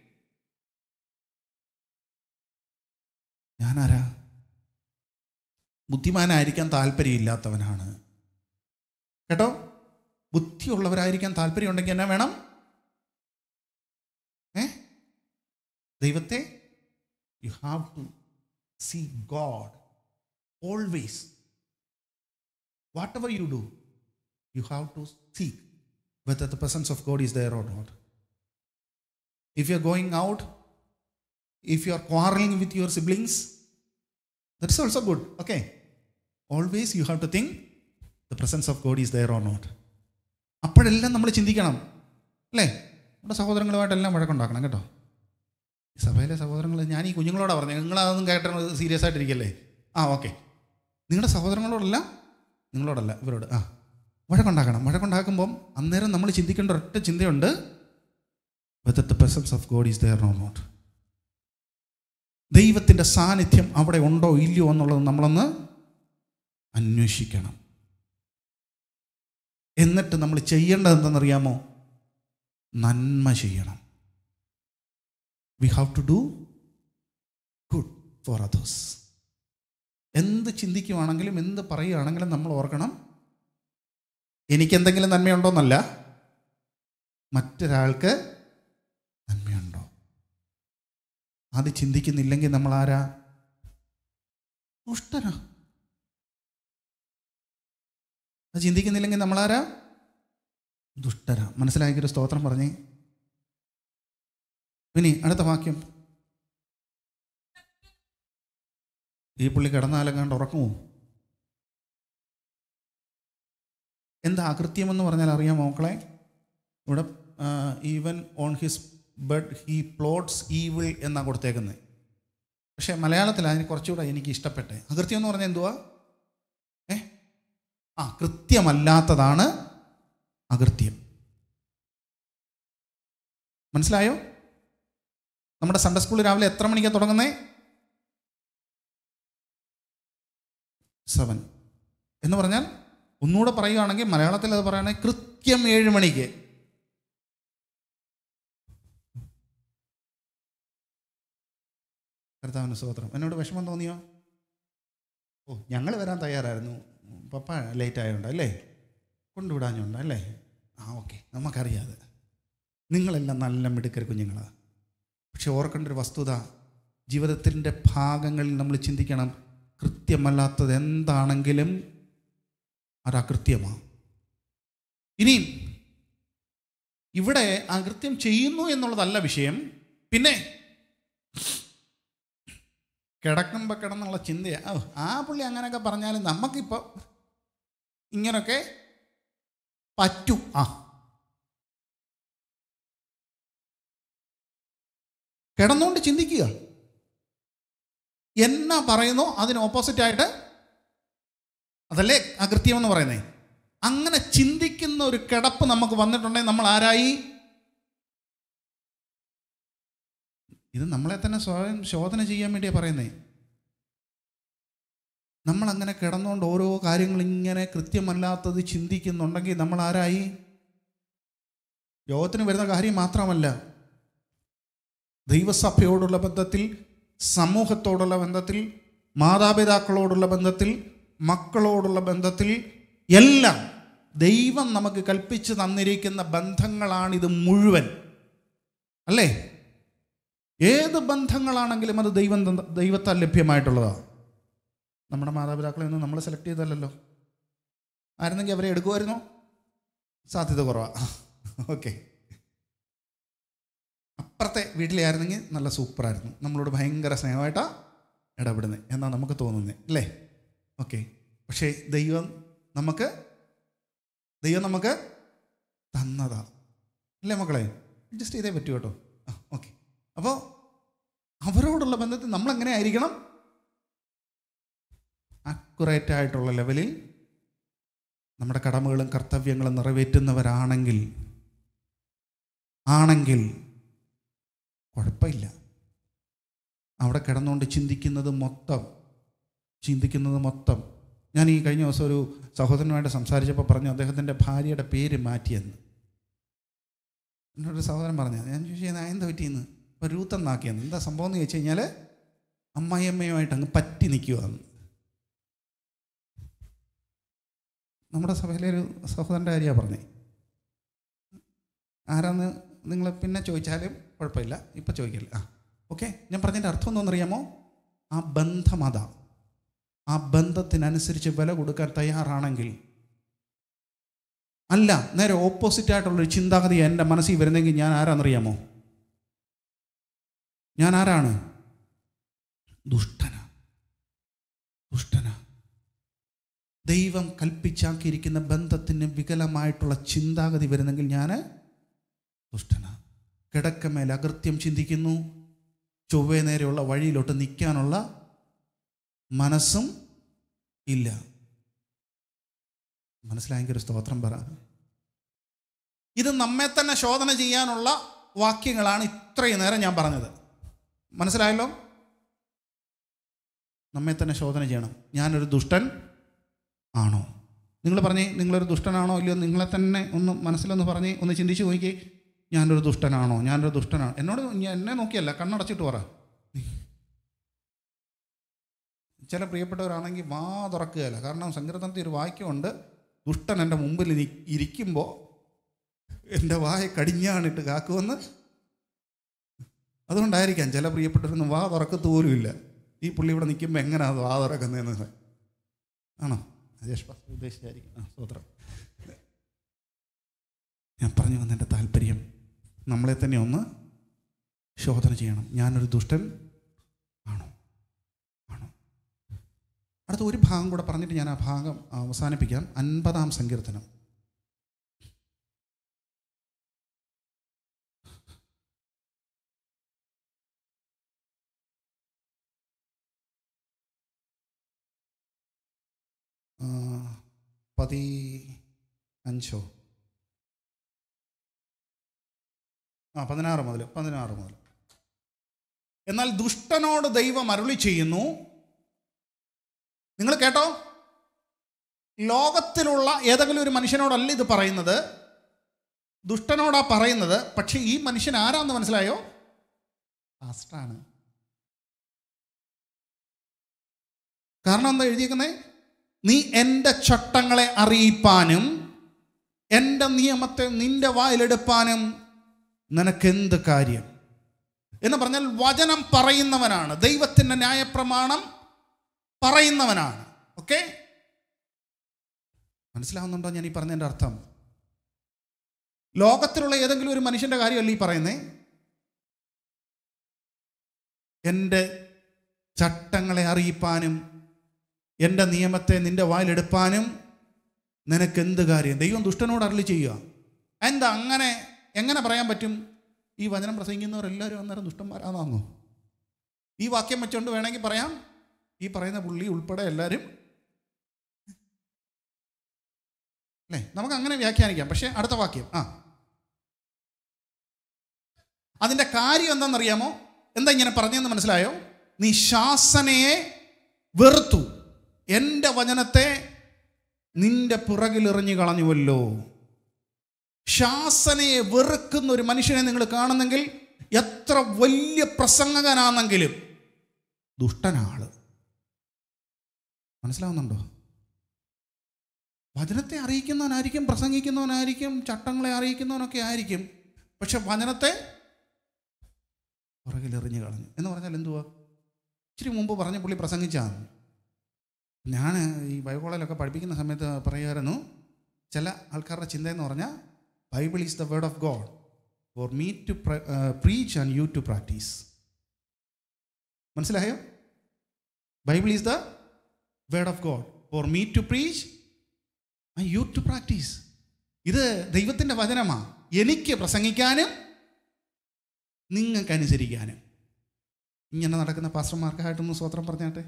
ഞാനാരാ ബുദ്ധിമാനായിരിക്കാൻ താല്പര്യമില്ലാത്തവനാണ് കേട്ടോ ബുദ്ധിയുള്ളവരായിരിക്കാൻ താല്പര്യമുണ്ടെങ്കിൽ എന്നാ വേണം ഏ ദൈവത്തെ you have to see God always whatever you do you have to seek whether the presence of God is there or not. If you're going out, if you're quarreling with your siblings, that's also good. Okay. Always you have to think the presence of God is there or not. അപ്പോഴെല്ലാം നമ്മൾ ചിന്തിക്കണം അല്ലേ നമ്മുടെ സഹോദരങ്ങളുമായിട്ടെല്ലാം വഴക്കുണ്ടാക്കണം കേട്ടോ ഈ സഭയിലെ സഹോദരങ്ങൾ ഞാൻ ഈ കുഞ്ഞുങ്ങളോടാണ് പറഞ്ഞത് നിങ്ങളതൊന്നും കേട്ടത് സീരിയസ് ആയിട്ടിരിക്കല്ലേ ആ ഓക്കെ നിങ്ങളുടെ സഹോദരങ്ങളോടല്ല നിങ്ങളോടല്ല ഇവരോട് ആ വഴക്കുണ്ടാക്കണം വഴക്കുണ്ടാക്കുമ്പം അന്നേരം നമ്മൾ ചിന്തിക്കേണ്ട ഒരൊറ്റ ചിന്തയുണ്ട് whether the presence of God is there no not ദൈവത്തിൻ്റെ സാന്നിധ്യം അവിടെ ഉണ്ടോ ഇല്ലയോ എന്നുള്ളത് നമ്മളൊന്ന് അന്വേഷിക്കണം എന്നിട്ട് നമ്മൾ ചെയ്യേണ്ടത് എന്തെന്നറിയാമോ നന്മ ചെയ്യണം we have to do good for others എന്ത് ചിന്തിക്കുവാണെങ്കിലും എന്ത് പറയുകയാണെങ്കിലും നമ്മൾ ഓർക്കണം എനിക്കെന്തെങ്കിലും നന്മയുണ്ടോന്നല്ല മറ്റൊരാൾക്ക് നന്മയുണ്ടോ അത് ചിന്തിക്കുന്നില്ലെങ്കിൽ നമ്മൾ ആരാ ദുഷ്ടനാ അത് ചിന്തിക്കുന്നില്ലെങ്കിൽ നമ്മളാരാ ദുഷ്ടരാ മനസ്സിലാക്കിയൊരു സ്തോത്രം പറഞ്ഞേ ഇനി അടുത്ത വാക്യം ഈ പുള്ളി കിടന്നാലും കണ്ട് ഉറക്കുമോ എന്താ അകൃത്യം എന്ന് പറഞ്ഞാൽ അറിയാം മക്കളെ ഇവിടെ even on his bed he plots evil എന്നാണ് കൊടുത്തേക്കുന്നത് പക്ഷേ മലയാളത്തിൽ അതിന് കുറച്ചുകൂടെ എനിക്ക് ഇഷ്ടപ്പെട്ടെ അകൃത്യം എന്ന് പറഞ്ഞാൽ എന്തുവാ ഏ ആ കൃത്യമല്ലാത്തതാണ് അകൃത്യം മനസ്സിലായോ നമ്മുടെ സൺഡേ സ്കൂൾ രാവിലെ എത്ര മണിക്കാണ് തുടങ്ങുന്നേ സെവൻ എന്ന് പറഞ്ഞാൽ ഒന്നുകൂടെ പറയുകയാണെങ്കിൽ മലയാളത്തിൽ അത് പറയുകയാണെങ്കിൽ കൃത്യം ഏഴ് മണിക്ക് കർത്താവിന് സ്തോത്രം എന്നോട് വിഷമം തോന്നിയോ ഓ ഞങ്ങൾ വരാൻ തയ്യാറായിരുന്നു പപ്പ ലേറ്റ് ആയതുകൊണ്ട് അല്ലേ കൊണ്ടുവിടാഞ്ഞുണ്ട് അല്ലേ ആ ഓക്കെ നമുക്കറിയാതെ നിങ്ങളെല്ലാം നല്ല മിടുക്കർ കുഞ്ഞുങ്ങളാണ് പക്ഷെ ഓർക്കേണ്ട ഒരു വസ്തുത ജീവിതത്തിൻ്റെ ഭാഗങ്ങളിൽ നമ്മൾ ചിന്തിക്കണം കൃത്യമല്ലാത്തത് എന്താണെങ്കിലും അത് അകൃത്യമാണ് ഇനിയും ഇവിടെ അകൃത്യം ചെയ്യുന്നു എന്നുള്ളതല്ല വിഷയം പിന്നെ കിടക്കുമ്പോൾ കിടന്നുള്ള ചിന്തയാ ഓ ആ പുള്ളി അങ്ങനെയൊക്കെ പറഞ്ഞാലും നമുക്കിപ്പോൾ ഇങ്ങനൊക്കെ പറ്റും ആ കിടന്നുകൊണ്ട് ചിന്തിക്കുക എന്നാ പറയുന്നോ അതിന് ഓപ്പോസിറ്റായിട്ട് അതല്ലേ അകൃത്യം എന്ന് പറയുന്നേ അങ്ങനെ ചിന്തിക്കുന്ന ഒരു കിടപ്പ് നമുക്ക് വന്നിട്ടുണ്ടെങ്കിൽ നമ്മൾ ആരായി ഇത് നമ്മളെ തന്നെ സ്വയം ശോധന ചെയ്യാൻ വേണ്ടിയാണ് പറയുന്നേ നമ്മൾ അങ്ങനെ കിടന്നുകൊണ്ട് ഓരോ കാര്യങ്ങൾ ഇങ്ങനെ കൃത്യമല്ലാത്തത് ചിന്തിക്കുന്നുണ്ടെങ്കിൽ നമ്മൾ ആരായി യോഗത്തിന് വരുന്ന കാര്യം മാത്രമല്ല ദൈവസഭയോടുള്ള ബന്ധത്തിൽ സമൂഹത്തോടുള്ള ബന്ധത്തിൽ മാതാപിതാക്കളോടുള്ള ബന്ധത്തിൽ മക്കളോടുള്ള ബന്ധത്തിൽ എല്ലാം ദൈവം നമുക്ക് കൽപ്പിച്ച് തന്നിരിക്കുന്ന ബന്ധങ്ങളാണിത് മുഴുവൻ അല്ലേ ഏത് ബന്ധങ്ങളാണെങ്കിലും അത് ദൈവം തന്ന- ദൈവത്താൽ ലഭ്യമായിട്ടുള്ളതാണ് നമ്മുടെ മാതാപിതാക്കളെ ഒന്നും നമ്മൾ സെലക്ട് ചെയ്തല്ലോ ആയിരുന്നെങ്കിൽ അവരെ എടുക്കുമായിരുന്നോ സാധ്യത കുറവാണ് ഓക്കെ അപ്പുറത്തെ വീട്ടിലായിരുന്നെങ്കിൽ നല്ല സൂപ്പറായിരുന്നു നമ്മളോട് ഭയങ്കര സ്നേഹമായിട്ടാണ് ഇടപെടുന്നത് എന്നാണ് നമുക്ക് തോന്നുന്നത് അല്ലേ ഓക്കെ പക്ഷേ ദൈവം നമുക്ക് ദൈവം നമുക്ക് തന്നതാ അല്ലേ മക്കളെ അഡ്ജസ്റ്റ് ചെയ്തേ പറ്റൂ കേട്ടോ ആ ഓക്കെ അപ്പോൾ അവരോടുള്ള ബന്ധത്തിൽ നമ്മൾ എങ്ങനെ ആയിരിക്കണം അക്യുറേറ്റ് ആയിട്ടുള്ള ലെവലിൽ നമ്മുടെ കടമകളും കർത്തവ്യങ്ങളും നിറവേറ്റുന്നവരാണെങ്കിൽ ആണെങ്കിൽ കുഴപ്പമില്ല അവിടെ കിടന്നുകൊണ്ട് ചിന്തിക്കുന്നത് മൊത്തം ചിന്തിക്കുന്നത് മൊത്തം ഞാൻ ഈ കഴിഞ്ഞ ദിവസം ഒരു സഹോദരനുമായിട്ട് സംസാരിച്ചപ്പോൾ പറഞ്ഞു അദ്ദേഹത്തിൻ്റെ ഭാര്യയുടെ പേര് മാറ്റിയെന്ന് എന്നോടൊരു സഹോദരൻ പറഞ്ഞു ഞാൻ ചോദിച്ചു "ഞാൻ എന്താ പറ്റിയെന്ന് ഇപ്പോൾ രൂത്തെന്നാക്കിയെന്ന് എന്താ സംഭവം എന്ന് ചോദിച്ചു കഴിഞ്ഞാൽ അമ്മായിയമ്മയുമായിട്ട് അങ്ങ് പറ്റി നിൽക്കുവാന്ന് നമ്മുടെ സഭയിലെ ഒരു സഹോദരൻ്റെ കാര്യമാണ് പറഞ്ഞേ ആരാന്ന് നിങ്ങൾ പിന്നെ ചോദിച്ചാലും കുഴപ്പമില്ല ഇപ്പം ചോദിക്കില്ല ആ ഓക്കെ ഞാൻ പറഞ്ഞതിൻ്റെ അർത്ഥം എന്താണെന്നറിയാമോ ആ ബന്ധം അതാ ആ ബന്ധത്തിനനുസരിച്ച് വില കൊടുക്കാൻ തയ്യാറാണെങ്കിൽ അല്ല നേരെ ഓപ്പോസിറ്റ് ആയിട്ടുള്ളൊരു ചിന്താഗതി എൻ്റെ മനസ്സിൽ വരുന്നെങ്കിൽ ഞാൻ ആരാന്നറിയാമോ ഞാൻ ആരാണ് ദുഷ്ടന ദുഷ്ടന ദൈവം കൽപ്പിച്ചാക്കിയിരിക്കുന്ന ബന്ധത്തിന് വികലമായിട്ടുള്ള ചിന്താഗതി വരുന്നെങ്കിൽ ഞാൻ ദുഷ്ടന കിടക്കമേൽ അകൃത്യം ചിന്തിക്കുന്നു ചൊവ്വേ നേരെയുള്ള വഴിയിലോട്ട് നിൽക്കാനുള്ള മനസ്സും ഇല്ല മനസ്സിലായെങ്കിൽ ഒരു സ്തോത്രം പറ ഇത് നമ്മെ തന്നെ ശോധന ചെയ്യാനുള്ള വാക്യങ്ങളാണ് ഇത്രയും നേരം ഞാൻ പറഞ്ഞത് മനസ്സിലായല്ലോ നമ്മെ തന്നെ ശോധന ചെയ്യണം ഞാനൊരു ദുഷ്ടൻ ആണോ നിങ്ങൾ പറഞ്ഞേ നിങ്ങളൊരു ദുഷ്ടനാണോ ഇല്ലയോ നിങ്ങളെ തന്നെ ഒന്ന് മനസ്സിലൊന്ന് പറഞ്ഞ് ഒന്ന് ചിന്തിച്ച് നോക്കി ഞാനൊരു ദുഷ്ടനാണോ ഞാനൊരു ദുഷ്ടനാണ് എന്നോട് ഞാൻ- എന്നെ നോക്കിയല്ല കണ്ണടച്ചിട്ട് പറ ചില പ്രിയപ്പെട്ടവരാണെങ്കിൽ വാ തുറക്കുകയല്ല കാരണം സങ്കീർത്തനത്തിൽ ഒരു വാക്യമുണ്ട് ദുഷ്ടൻ എൻ്റെ മുമ്പിൽ നി- ഇരിക്കുമ്പോൾ എൻ്റെ വായ കടിഞ്ഞാണിട്ട് കാക്കുമെന്ന് അതുകൊണ്ടായിരിക്കാം ചില പ്രിയപ്പെട്ടവരൊന്നും വാ തുറക്കത്ത് പോലുമില്ല ഈ പുള്ളി ഇവിടെ നിൽക്കുമ്പോൾ എങ്ങനെയാണ് വാ തുറക്കുന്നതെന്ന് ആണോ രാജേഷ് പാസ്റ്റർ ഉദ്ദേശിച്ചായിരിക്കും ആ സ്തോത്രം ഞാൻ പറഞ്ഞു വന്നതിൻ്റെ താല്പര്യം നമ്മളെ തന്നെ ഒന്ന് ശോധന ചെയ്യണം ഞാനൊരു ദുഷ്ടൻ ആണോ ആണോ അടുത്ത ഒരു ഭാഗം കൂടെ പറഞ്ഞിട്ട് ഞാൻ ആ ഭാഗം അവസാനിപ്പിക്കാം അൻപതാം സങ്കീർത്തനം പതി അഞ്ചോ ആ പതിനാറ് മുതൽ പതിനാറ് മുതൽ എന്നാൽ ദുഷ്ടനോട് ദൈവം അരുളി ചെയ്യുന്നു നിങ്ങൾ കേട്ടോ ലോകത്തിലുള്ള ഏതെങ്കിലും ഒരു മനുഷ്യനോടല്ല ഇത് പറയുന്നത് ദുഷ്ടനോടാ പറയുന്നത് പക്ഷെ ഈ മനുഷ്യൻ ആരാന്ന് മനസ്സിലായോ പാസ്റ്റാണ് കാരണം എന്താ എഴുതിയിരിക്കുന്നേ നീ എൻ്റെ ചട്ടങ്ങളെ അറിയിപ്പാനും എൻ്റെ നിയമത്തെ നിന്റെ വായിലെടുപ്പാനും നിനക്കെന്ത് കാര്യം എന്ന് പറഞ്ഞാൽ വചനം പറയുന്നവനാണ് ദൈവത്തിൻ്റെ ന്യായപ്രമാണം പറയുന്നവനാണ് ഓക്കെ മനസ്സിലാവുന്നുണ്ടോ ഞാൻ ഈ പറഞ്ഞതിൻ്റെ അർത്ഥം ലോകത്തിലുള്ള ഏതെങ്കിലും ഒരു മനുഷ്യൻ്റെ കാര്യമല്ല ഈ പറയുന്നേ എൻ്റെ ചട്ടങ്ങളെ അറിയിപ്പാനും എൻ്റെ നിയമത്തെ നിന്റെ വായിലെടുപ്പാനും നിനക്ക് എന്ത് കാര്യം ദൈവം ദുഷ്ടനോട് അരളി ചെയ്യുക എന്താ അങ്ങനെ എങ്ങനെ പറയാൻ പറ്റും ഈ വചനം പ്രസംഗിക്കുന്നവരെല്ലാവരും അന്നേരം ദുഷ്ടന്മാരാണെന്നോ ഈ വാക്യം വെച്ചുകൊണ്ട് വേണമെങ്കിൽ പറയാം ഈ പറയുന്ന പുള്ളി ഉൾപ്പെടെ എല്ലാവരും അല്ലേ നമുക്ക് അങ്ങനെ വ്യാഖ്യാനിക്കാം പക്ഷേ അടുത്ത വാക്യം ആ അതിൻ്റെ കാര്യം എന്താണെന്നറിയാമോ എന്താ ഇങ്ങനെ പറഞ്ഞതെന്ന് മനസ്സിലായോ നീ ശാസനയെ വെറുത്തു എൻ്റെ വചനത്തെ നിന്റെ പുറകിലെറിഞ്ഞു കളഞ്ഞുവല്ലോ ശാസനയെ വെറുക്കുന്ന ഒരു മനുഷ്യനെ നിങ്ങൾ കാണുന്നെങ്കിൽ എത്ര വലിയ പ്രസംഗകനാണെങ്കിലും ദുഷ്ടനാള് മനസ്സിലാവുന്നുണ്ടോ വചനത്തെ അറിയിക്കുന്നവനായിരിക്കും പ്രസംഗിക്കുന്നവനായിരിക്കും ചട്ടങ്ങളെ അറിയിക്കുന്നവനൊക്കെ ആയിരിക്കും പക്ഷെ വചനത്തെ പുറകിലെറിഞ്ഞു കളഞ്ഞു എന്ന് പറഞ്ഞാൽ എന്തുവാ ഇച്ചിരി മുമ്പ് പറഞ്ഞ പുള്ളി പ്രസംഗിച്ചാണ് ഞാൻ ഈ ബൈബിൾ കോളേജിലൊക്കെ പഠിപ്പിക്കുന്ന സമയത്ത് പറയുമായിരുന്നു ചില ആൾക്കാരുടെ ചിന്തയെന്ന് പറഞ്ഞാൽ Bible is the word of God for me to preach and you to practise മനസ്സിലായോ Bible is the word of God for me to preach and you to practise ഇത് ദൈവത്തിൻ്റെ വചനമാണ് എനിക്ക് പ്രസംഗിക്കാനും നിങ്ങൾക്ക് അനുസരിക്കാനും ഇങ്ങനെ നടക്കുന്ന പാസ്റ്റർമാർക്കായിട്ടൊന്ന് സ്വത്രം പറഞ്ഞാട്ടെ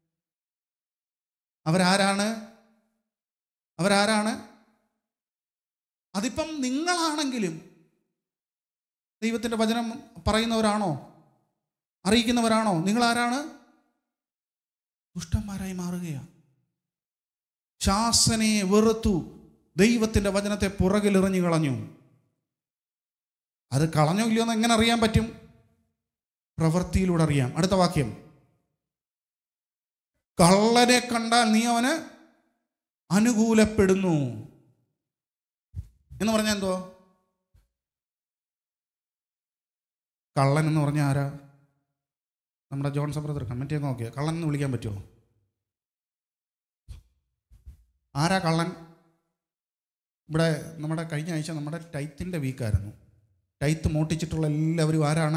അവരാരാണ് അവരാരാണ് അതിപ്പം നിങ്ങളാണെങ്കിലും ദൈവത്തിൻ്റെ വചനം പറയുന്നവരാണോ അറിയിക്കുന്നവരാണോ നിങ്ങളാരാണ് ദുഷ്ടന്മാരായി മാറുകയാണ് ശാസനയെ വെറുത്തു ദൈവത്തിൻ്റെ വചനത്തെ പുറകിലെറിഞ്ഞു കളഞ്ഞു അത് കളഞ്ഞോ ഇല്ലയോ എന്ന് എങ്ങനെ അറിയാൻ പറ്റും പ്രവൃത്തിയിലൂടെ അറിയാം അടുത്ത വാക്യം കള്ളനെ കണ്ടാൽ നീ അവന് അനുകൂലപ്പെടുന്നു എന്ന് പറഞ്ഞാൽ എന്തോ കള്ളൻ എന്ന് പറഞ്ഞാൽ ആരാ നമ്മുടെ ജോൺസൺ ബ്രദർ കമൻറ്റ് ചെയ്ത് നോക്കിയാൽ കള്ളൻ എന്ന് വിളിക്കാൻ പറ്റുമോ ആരാ കള്ളൻ ഇവിടെ നമ്മുടെ കഴിഞ്ഞ ആഴ്ച നമ്മുടെ ടൈത്തിൻ്റെ വീക്കായിരുന്നു ടൈത്ത് മോട്ടിച്ചിട്ടുള്ള എല്ലാവരും ആരാണ്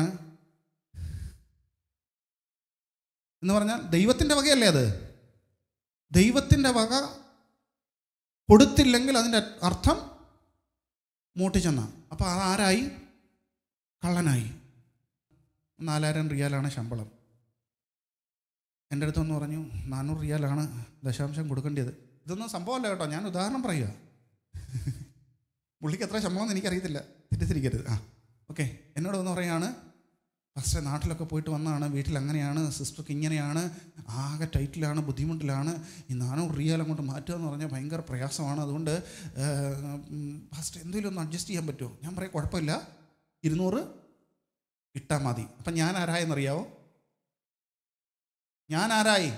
എന്ന് പറഞ്ഞാൽ ദൈവത്തിൻ്റെ വകയല്ലേ അത് ദൈവത്തിൻ്റെ വക കൊടുത്തില്ലെങ്കിൽ അതിൻ്റെ അർത്ഥം മോട്ടിച്ചെന്ന അപ്പോൾ അതാരായി കള്ളനായി നാലായിരം റിയാലാണ് ശമ്പളം എൻ്റെ അടുത്തൊന്ന് പറഞ്ഞു നാനൂറ് റിയാലാണ് ദശാംശം കൊടുക്കേണ്ടത് ഇതൊന്നും സംഭവമല്ല കേട്ടോ ഞാൻ ഉദാഹരണം പറയുക പുള്ളിക്ക് എത്ര ശമ്പളം എന്ന് എനിക്കറിയത്തില്ല തെറ്റിദ്ധരിക്കരുത് ആ ഓക്കെ എന്നോട് ഒന്ന് പറയാണ് ഫസ്റ്റ് നാട്ടിലൊക്കെ പോയിട്ട് വന്നതാണ് വീട്ടിൽ അങ്ങനെയാണ് സിസ്റ്റർക്ക് ഇങ്ങനെയാണ് ആകെ ടൈറ്റിലാണ് ബുദ്ധിമുട്ടിലാണ് ഈ നാനൂറ് റിയാൽ അങ്ങോട്ട് മാറ്റുക എന്ന് പറഞ്ഞാൽ ഭയങ്കര പ്രയാസമാണ് അതുകൊണ്ട് ഫസ്റ്റ് എന്തെങ്കിലും ഒന്ന് അഡ്ജസ്റ്റ് ചെയ്യാൻ പറ്റുമോ ഞാൻ പറയാം കുഴപ്പമില്ല ഇരുന്നൂറ് ഇട്ടാൽ മതി അപ്പം ഞാൻ ആരായെന്നറിയാവോ ഞാൻ ആരായി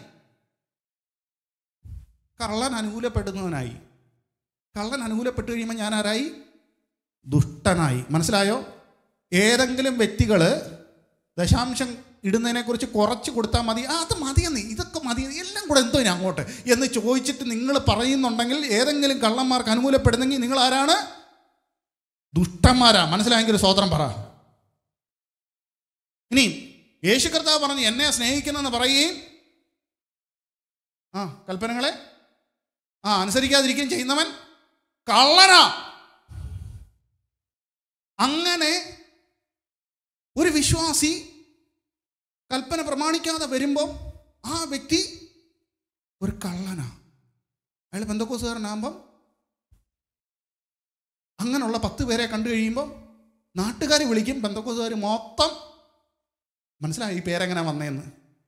കള്ളൻ അനുകൂലപ്പെടുന്നവനായി കള്ളൻ അനുകൂലപ്പെട്ട് കഴിയുമ്പോൾ ഞാൻ ആരായി ദുഷ്ടനായി മനസ്സിലായോ ഏതെങ്കിലും വ്യക്തികൾ ദശാംശം ഇടുന്നതിനെക്കുറിച്ച് കുറച്ച് കൊടുത്താൽ മതി ആ അത് മതിയെന്ന് ഇതൊക്കെ മതി എല്ലാം കൂടെ എന്തോ ഇനി അങ്ങോട്ട് എന്ന് ചോദിച്ചിട്ട് നിങ്ങൾ പറയുന്നുണ്ടെങ്കിൽ ഏതെങ്കിലും കള്ളന്മാർക്ക് അനുകൂലപ്പെടുന്നെങ്കിൽ നിങ്ങൾ ആരാണ് ദുഷ്ടന്മാരാ മനസ്സിലായെങ്കിൽ ഒരു സ്വതന്ത്രം പറ ഇനി യേശു കർത്താവ് പറഞ്ഞു എന്നെ സ്നേഹിക്കുന്നെന്ന് പറയുകയും ആ കൽപ്പനകളെ ആ അനുസരിക്കാതിരിക്കുകയും ചെയ്യുന്നവൻ കള്ളനാ അങ്ങനെ ഒരു വിശ്വാസി കൽപ്പന പ്രമാണിക്കാതെ വരുമ്പോൾ ആ വ്യക്തി ഒരു കള്ളനാ അയാൾ ബന്ധക്കോസുകാരനാകുമ്പം അങ്ങനെയുള്ള പത്ത് പേരെ കണ്ടു കഴിയുമ്പോൾ നാട്ടുകാർ വിളിക്കും ബന്ധക്കോസുകാർ മൊത്തം മനസ്സിലായി ഈ പേരെങ്ങനെ വന്നേന്ന്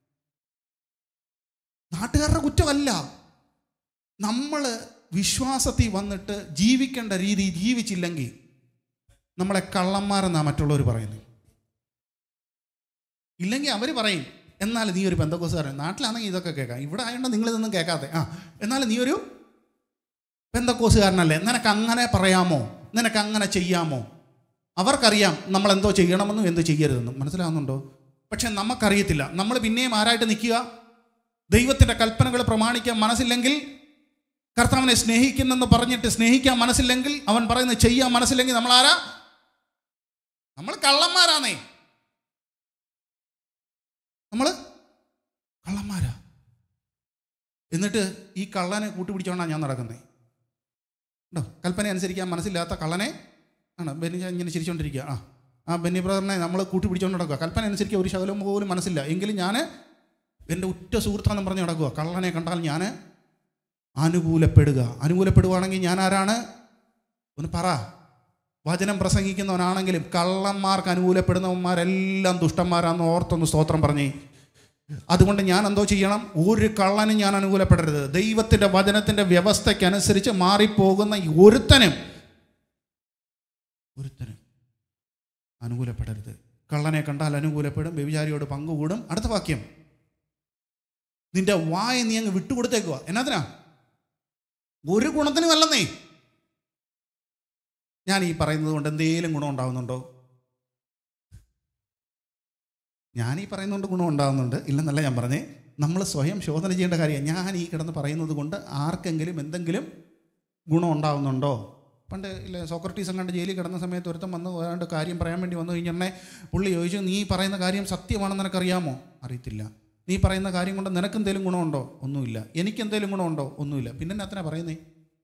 നാട്ടുകാരുടെ കുറ്റമല്ല നമ്മൾ വിശ്വാസത്തിൽ വന്നിട്ട് ജീവിക്കേണ്ട രീതി ജീവിച്ചില്ലെങ്കിൽ നമ്മളെ കള്ളന്മാരെന്നാണ് മറ്റുള്ളവർ പറയുന്നത് ഇല്ലെങ്കിൽ അവർ പറയും എന്നാൽ നീ ഒരു ബന്ധക്കോസുകാരൻ നാട്ടിലാണെങ്കിൽ ഇതൊക്കെ കേൾക്കാം ഇവിടെ ആയതുകൊണ്ട് നിങ്ങളിതൊന്നും കേൾക്കാതെ ആ എന്നാൽ നീ ഒരു ബന്ധക്കോസുകാരനല്ലേ നിനക്ക് അങ്ങനെ പറയാമോ നിനക്ക് അങ്ങനെ ചെയ്യാമോ അവർക്കറിയാം നമ്മൾ എന്തോ ചെയ്യണമെന്നും എന്തോ ചെയ്യരുതെന്നും മനസ്സിലാവുന്നുണ്ടോ പക്ഷെ നമുക്കറിയത്തില്ല നമ്മൾ പിന്നെയും ആരായിട്ട് നിൽക്കുക ദൈവത്തിൻ്റെ കൽപ്പനകൾ പ്രമാണിക്കാൻ മനസ്സില്ലെങ്കിൽ കർത്താവിനെ സ്നേഹിക്കുന്നെന്ന് പറഞ്ഞിട്ട് സ്നേഹിക്കാൻ മനസ്സില്ലെങ്കിൽ അവൻ പറയുന്നത് ചെയ്യാൻ മനസ്സില്ലെങ്കിൽ നമ്മൾ ആരാ നമ്മൾ കള്ളന്മാരാന്നേ നമ്മൾ കള്ളന്മാരാ എന്നിട്ട് ഈ കള്ളനെ കൂട്ടുപിടിച്ചോണ്ടാണ് ഞാൻ നടക്കുന്നത് ഉണ്ടോ കൽപ്പന അനുസരിക്കാൻ മനസ്സില്ലാത്ത കള്ളനെ ആണ് ബെന്നി ഞാൻ ഇങ്ങനെ ചിരിച്ചോണ്ടിരിക്കുക ആ ആ ബെന്നി ബ്രദറിനെ നമ്മൾ കൂട്ടുപിടിച്ചോണ്ട് നടക്കുക കൽപ്പന അനുസരിക്കാൻ ഒരു ശകലം പോലും മനസ്സില്ല എങ്കിലും ഞാൻ എൻ്റെ ഉറ്റ സുഹൃത്താണെന്ന് പറഞ്ഞ് നടക്കുക കള്ളനെ കണ്ടാൽ ഞാൻ അനുകൂലപ്പെടുക അനുകൂലപ്പെടുവാണെങ്കിൽ ഞാൻ ആരാണ് ഒന്ന് പറ വചനം പ്രസംഗിക്കുന്നവനാണെങ്കിലും കള്ളന്മാർക്ക് അനുകൂലപ്പെടുന്നവന്മാരെല്ലാം ദുഷ്ടന്മാരാന്ന് ഓർത്തൊന്ന് സ്തോത്രം പറഞ്ഞേ അതുകൊണ്ട് ഞാൻ എന്തോ ചെയ്യണം ഒരു കള്ളനും ഞാൻ അനുകൂലപ്പെടരുത് ദൈവത്തിൻ്റെ വചനത്തിൻ്റെ വ്യവസ്ഥയ്ക്കനുസരിച്ച് മാറിപ്പോകുന്ന ഈ ഒരുത്തനും ഒരുത്തനും അനുകൂലപ്പെടരുത് കള്ളനെ കണ്ടാൽ അനുകൂലപ്പെടും വ്യഭിചാരിയോട് പങ്കുകൂടും അടുത്ത വാക്യം നിന്റെ വായ നീ അങ്ങ് വിട്ടുകൊടുത്തേക്കുക എന്നാത്തിനാ ഒരു ഗുണത്തിനും അല്ലെന്നേ ഞാൻ ഈ പറയുന്നത് കൊണ്ട് എന്തെങ്കിലും ഗുണം ഉണ്ടാകുന്നുണ്ടോ ഞാൻ ഈ പറയുന്നതുകൊണ്ട് ഗുണം ഉണ്ടാകുന്നുണ്ട് ഇല്ലെന്നല്ല ഞാൻ പറഞ്ഞേ നമ്മൾ സ്വയം ശോധന ചെയ്യേണ്ട കാര്യമാണ് ഞാൻ ഈ കിടന്ന് പറയുന്നത് കൊണ്ട് ആർക്കെങ്കിലും എന്തെങ്കിലും ഗുണം ഉണ്ടാകുന്നുണ്ടോ പണ്ട് ഇല്ല സോക്രട്ടീസ് കണ്ട് ജയിലിൽ കിടന്ന സമയത്ത് ഒരുത്തം വന്ന് ഏതാണ്ട് കാര്യം പറയാൻ വേണ്ടി വന്നു കഴിഞ്ഞാൽ പുള്ളി ചോദിച്ചു നീ പറയുന്ന കാര്യം സത്യമാണെന്ന് നിനക്കറിയാമോ അറിയത്തില്ല നീ പറയുന്ന കാര്യം കൊണ്ട് നിനക്ക് എന്തെങ്കിലും ഗുണമുണ്ടോ ഒന്നുമില്ല എനിക്ക് എന്തെങ്കിലും ഗുണമുണ്ടോ ഒന്നുമില്ല പിന്നെ എന്നെ അത്ര പറയുന്നേ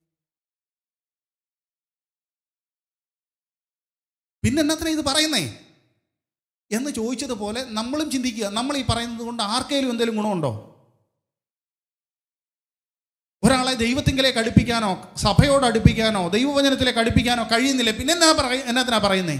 പിന്നെ എന്നത്ര ഇത് പറയുന്നേ എന്ന് ചോദിച്ചതുപോലെ നമ്മളും ചിന്തിക്കുക നമ്മൾ ഈ പറയുന്നത് കൊണ്ട് ആർക്കെങ്കിലും എന്തെങ്കിലും ഗുണമുണ്ടോ ഒരാളെ ദൈവത്തിങ്കിലേക്ക് അടുപ്പിക്കാനോ സഭയോട് അടുപ്പിക്കാനോ ദൈവവചനത്തിലേക്ക് അടുപ്പിക്കാനോ കഴിയുന്നില്ല പിന്നെ എന്നാ പറയ എന്നതിനാ പറയുന്നേ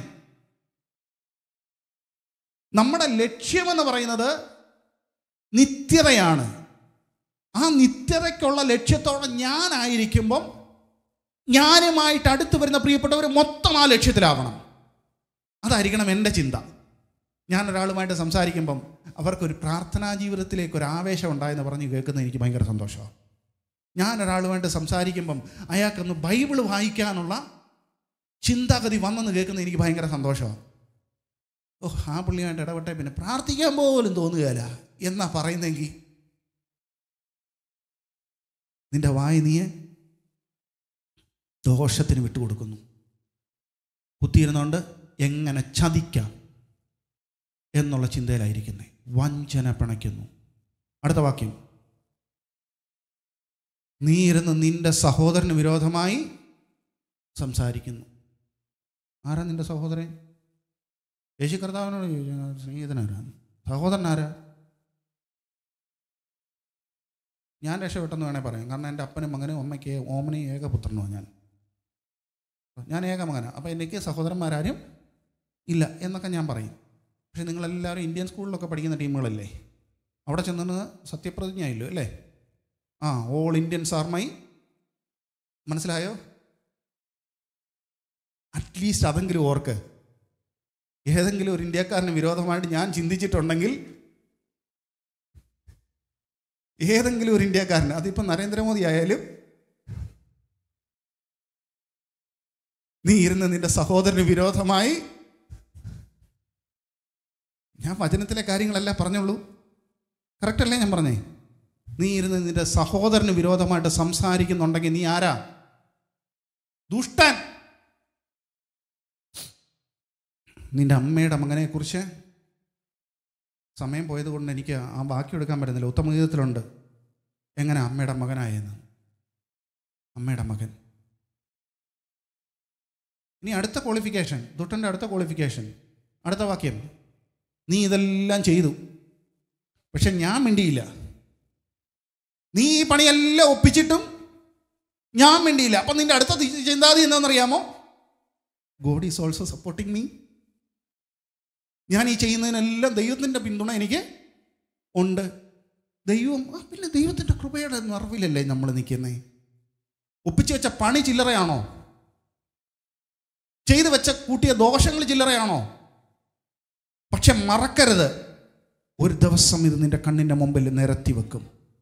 നമ്മുടെ ലക്ഷ്യമെന്ന് പറയുന്നത് നിത്യതയാണ് ആ നിത്യതയ്ക്കുള്ള ലക്ഷ്യത്തോടെ ഞാനായിരിക്കുമ്പം ഞാനുമായിട്ട് അടുത്ത് വരുന്ന പ്രിയപ്പെട്ടവർ മൊത്തം ആ ലക്ഷ്യത്തിലാവണം അതായിരിക്കണം എൻ്റെ ചിന്ത ഞാൻ ഒരാളുമായിട്ട് സംസാരിക്കുമ്പം അവർക്കൊരു പ്രാർത്ഥനാ ജീവിതത്തിലേക്ക് ഒരു ആവേശം ഉണ്ടായെന്ന് പറഞ്ഞ് കേൾക്കുന്നത് എനിക്ക് ഭയങ്കര സന്തോഷമാണ് ഞാൻ ഒരാളുമായിട്ട് സംസാരിക്കുമ്പം അയാൾക്കൊന്ന് ബൈബിൾ വായിക്കാനുള്ള ചിന്താഗതി വന്നെന്ന് കേൾക്കുന്നത് എനിക്ക് ഭയങ്കര സന്തോഷമാണ് ഓ ആ പുള്ളിയായിട്ട് ഇടപെട്ടേ പിന്നെ പ്രാർത്ഥിക്കാൻ പോലും തോന്നുകയില്ല എന്നാ പറയുന്നെങ്കിൽ നിന്റെ വായി നീയെ ദോഷത്തിന് വിട്ടുകൊടുക്കുന്നു കുത്തിയിരുന്നുകൊണ്ട് എങ്ങനെ ചതിക്കാം എന്നുള്ള ചിന്തയിലായിരിക്കുന്നത് വഞ്ചന പിണയ്ക്കുന്നു അടുത്ത വാക്യം നീ ഇരുന്ന് നിന്റെ സഹോദരന് വിരോധമായി സംസാരിക്കുന്നു ആരാ നിന്റെ സഹോദരൻ യേശു കർത്താവിനോട് ചോദിച്ചു സ്നേഹിതനാരാ സഹോദരൻ ആരാ ഞാൻ രക്ഷപ്പെട്ടെന്ന് വേണേൽ പറയാം കാരണം എൻ്റെ അപ്പനും മകനും അമ്മയ്ക്ക് ഓമനയും ഏകപുത്രനുമാണ് ഞാൻ ഞാൻ ഏക മകനാണ് അപ്പോൾ എനിക്ക് സഹോദരന്മാരാരും ഇല്ല എന്നൊക്കെ ഞാൻ പറയും പക്ഷേ നിങ്ങളെല്ലാവരും ഇന്ത്യൻ സ്കൂളിലൊക്കെ പഠിക്കുന്ന ടീമുകളല്ലേ അവിടെ ചെന്നിട്ട് സത്യപ്രതിജ്ഞ ആയില്ലോ അല്ലേ ആ ഓൾ ഇന്ത്യൻസ് ആർ മൈ മനസ്സിലായോ അറ്റ്ലീസ്റ്റ് അതെങ്കിലും ഓർക്ക് ഏതെങ്കിലും ഒരു ഇന്ത്യക്കാരന് വിരോധമായിട്ട് ഞാൻ ചിന്തിച്ചിട്ടുണ്ടെങ്കിൽ ഏതെങ്കിലും ഒരു ഇന്ത്യക്കാരന് അതിപ്പോൾ നരേന്ദ്രമോദി ആയാലും നീ ഇരുന്ന് നിന്റെ സഹോദരന് വിരോധമായി ഞാൻ വചനത്തിലെ കാര്യങ്ങളല്ല പറഞ്ഞുള്ളൂ കറക്റ്റല്ലേ ഞാൻ പറഞ്ഞേ നീ ഇരുന്ന് നിന്റെ സഹോദരന് വിരോധമായിട്ട് സംസാരിക്കുന്നുണ്ടെങ്കിൽ നീ ആരാ ദുഷ്ടൻ നിന്റെ അമ്മയുടെ മകനെക്കുറിച്ച് സമയം പോയത് കൊണ്ട് എനിക്ക് ആ ബാക്കി എടുക്കാൻ പറ്റുന്നില്ല ഉത്തമഗീതത്തിലുണ്ട് എങ്ങനെ അമ്മയുടെ മകനായെന്ന് അമ്മയുടെ മകൻ ഇനി അടുത്ത ക്വാളിഫിക്കേഷൻ ദുട്ടൻ്റെ അടുത്ത ക്വാളിഫിക്കേഷൻ അടുത്ത വാക്യം നീ ഇതെല്ലാം ചെയ്തു പക്ഷെ ഞാൻ മിണ്ടിയില്ല നീ ഈ പണിയെല്ലാം ഒപ്പിച്ചിട്ടും ഞാൻ മിണ്ടിയില്ല അപ്പം നിന്റെ അടുത്ത തി- ചിന്താഗതി എന്താണെന്നറിയാമോ God is also supporting me ഞാൻ ഈ ചെയ്യുന്നതിനെല്ലാം ദൈവത്തിൻ്റെ പിന്തുണ എനിക്ക് ഉണ്ട് ദൈവം ആ പിന്നെ ദൈവത്തിൻ്റെ കൃപയുടെ നിറവിലല്ലേ നമ്മൾ നിൽക്കുന്നേ ഒപ്പിച്ച് വെച്ച പണി ചില്ലറയാണോ ചെയ്തു വെച്ച കൂട്ടിയ ദോഷങ്ങൾ ചില്ലറയാണോ പക്ഷെ മറക്കരുത് ഒരു ദിവസം ഇത് നിന്റെ കണ്ണിൻ്റെ മുമ്പിൽ നിരത്തി വെക്കും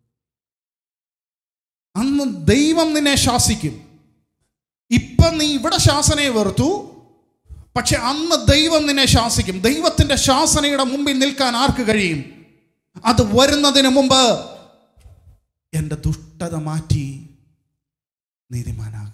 അന്ന് ദൈവം നിന്നെ ശാസിക്കും ഇപ്പം നീ ഇവിടെ ശാസനയെ വെറുത്തു പക്ഷെ അന്ന് ദൈവം നിന്നെ ശാസിക്കും ദൈവത്തിന്റെ ശാസനയുടെ മുമ്പിൽ നിൽക്കാൻ ആർക്ക് കഴിയും അത് വരുന്നതിന് മുമ്പ് എൻ്റെ ദുഷ്ടത മാറ്റി നീതിമാനാകുക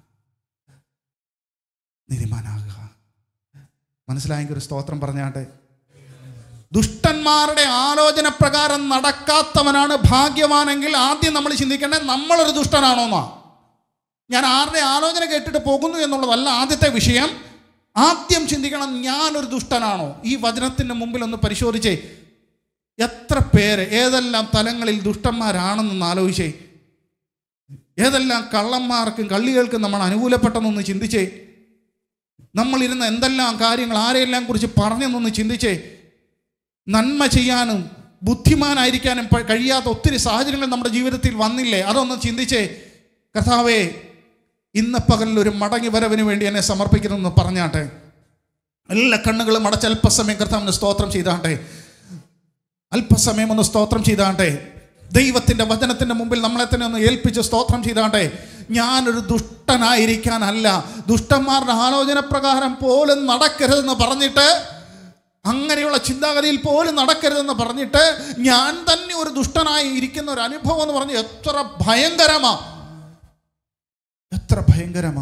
നീതിമാനാകുക മനസ്സിലായെങ്കിൽ ഒരു സ്തോത്രം പറഞ്ഞാട്ടെ ദുഷ്ടന്മാരുടെ ആലോചന പ്രകാരം നടക്കാത്തവനാണ് ഭാഗ്യവാനെങ്കിൽ ആദ്യം നമ്മൾ ചിന്തിക്കേണ്ടത് നമ്മളൊരു ദുഷ്ടനാണോന്നാ ഞാൻ ആരുടെ ആലോചന കേട്ടിട്ട് പോകുന്നു എന്നുള്ളതല്ല ആദ്യത്തെ വിഷയം ആദ്യം ചിന്തിക്കണം ഞാനൊരു ദുഷ്ടനാണോ ഈ വചനത്തിൻ്റെ മുമ്പിൽ ഒന്ന് പരിശോധിച്ചേ എത്ര പേര് ഏതെല്ലാം തലങ്ങളിൽ ദുഷ്ടന്മാരാണെന്നൊന്ന് ആലോചിച്ചേ ഏതെല്ലാം കള്ളന്മാർക്കും കള്ളികൾക്കും നമ്മൾ അനുകൂലപ്പെട്ടെന്നൊന്ന് ചിന്തിച്ചേ നമ്മളിരുന്ന എന്തെല്ലാം കാര്യങ്ങൾ ആരെയെല്ലാം കുറിച്ച് പറഞ്ഞെന്നൊന്ന് ചിന്തിച്ചേ നന്മ ചെയ്യാനും ബുദ്ധിമാനായിരിക്കാനും പ- കഴിയാത്ത ഒത്തിരി സാഹചര്യങ്ങൾ നമ്മുടെ ജീവിതത്തിൽ വന്നില്ലേ അതൊന്ന് ചിന്തിച്ചേ കർത്താവേ ഇന്ന് പകലിൽ ഒരു മടങ്ങി വരവിന് വേണ്ടി എന്നെ സമർപ്പിക്കണമെന്ന് പറഞ്ഞാട്ടെ എല്ലാ കണ്ണുകളും അടച്ച് അല്പസമയം കർത്താവിന് സ്തോത്രം ചെയ്താട്ടെ അല്പസമയം ഒന്ന് സ്തോത്രം ചെയ്താട്ടെ ദൈവത്തിന്റെ വചനത്തിന്റെ മുമ്പിൽ നമ്മളെ തന്നെ ഒന്ന് ഏൽപ്പിച്ച് സ്തോത്രം ചെയ്താട്ടെ ഞാനൊരു ദുഷ്ടനായിരിക്കാനല്ല ദുഷ്ടന്മാരുടെ ആലോചന പ്രകാരം പോലും നടക്കരുതെന്ന് പറഞ്ഞിട്ട് അങ്ങനെയുള്ള ചിന്താഗതിയിൽ പോലും നടക്കരുതെന്ന് പറഞ്ഞിട്ട് ഞാൻ തന്നെ ഒരു ദുഷ്ടനായി ഇരിക്കുന്ന ഒരു അനുഭവം എന്ന് പറഞ്ഞ് എത്ര ഭയങ്കരമാ എത്ര ഭയങ്കരമാ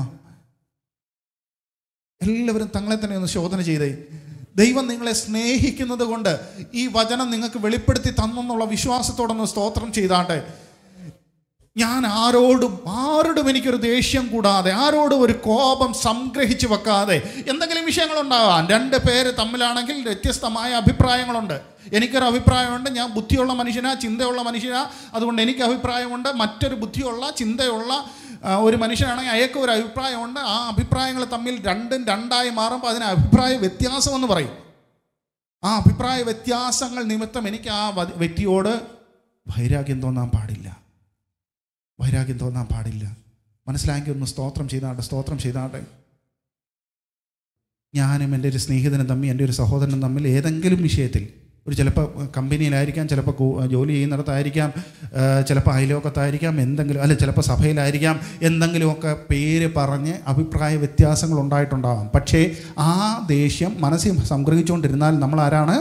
എല്ലാവരും തങ്ങളെ തന്നെ ഒന്ന് ശോധന ചെയ്തേ ദൈവം നിങ്ങളെ സ്നേഹിക്കുന്നത് കൊണ്ട് ഈ വചനം നിങ്ങൾക്ക് വെളിപ്പെടുത്തി തന്നെന്നുള്ള വിശ്വാസത്തോടൊന്ന് സ്തോത്രം ചെയ്താട്ടെ ഞാൻ ആരോടും ആരോടും എനിക്കൊരു ദേഷ്യം കൂടാതെ ആരോടും ഒരു കോപം സംഗ്രഹിച്ചു വെക്കാതെ എന്തെങ്കിലും വിഷയങ്ങളുണ്ടാകാം രണ്ട് പേര് തമ്മിലാണെങ്കിൽ വ്യത്യസ്തമായ അഭിപ്രായങ്ങളുണ്ട് എനിക്കൊരു അഭിപ്രായമുണ്ട് ഞാൻ ബുദ്ധിയുള്ള മനുഷ്യനാ ചിന്തയുള്ള മനുഷ്യനാ അതുകൊണ്ട് എനിക്ക് അഭിപ്രായമുണ്ട് മറ്റൊരു ബുദ്ധിയുള്ള ചിന്തയുള്ള ആ, ഒരു മനുഷ്യനാണെങ്കിൽ അയാൾക്ക് ഒരു അഭിപ്രായമുണ്ട് ആ അഭിപ്രായങ്ങൾ തമ്മിൽ രണ്ടും രണ്ടായി മാറുമ്പോൾ അതിന് അഭിപ്രായ വ്യത്യാസം എന്ന് പറയും ആ അഭിപ്രായ വ്യത്യാസങ്ങൾ നിമിത്തം എനിക്ക് ആ വ- വ്യക്തിയോട് വൈരാഗ്യം തോന്നാൻ പാടില്ല വൈരാഗ്യം തോന്നാൻ പാടില്ല മനസ്സിലാക്കി ഒന്ന് സ്തോത്രം ചെയ്താട്ടെ സ്തോത്രം ചെയ്താട്ടെ ഞാനും എൻ്റെ ഒരു സ്നേഹിതനും തമ്മിൽ എൻ്റെ ഒരു സഹോദരനും തമ്മിൽ ഏതെങ്കിലും വിഷയത്തിൽ ഒരു ചിലപ്പോൾ കമ്പനിയിലായിരിക്കാം ചിലപ്പോൾ കൂ- ജോലി ചെയ്യുന്നിടത്തായിരിക്കാം ആ, ചിലപ്പോൾ അയലോക്കത്തായിരിക്കാം എന്തെങ്കിലും അല്ല ചിലപ്പോൾ സഭയിലായിരിക്കാം എന്തെങ്കിലുമൊക്കെ പേര് പറഞ്ഞ് അഭിപ്രായ വ്യത്യാസങ്ങൾ ഉണ്ടായിട്ടുണ്ടാകാം പക്ഷേ ആ ദേഷ്യം മനസ്സിൽ സംഗ്രഹിച്ചുകൊണ്ടിരുന്നാൽ നമ്മൾ ആരാണ്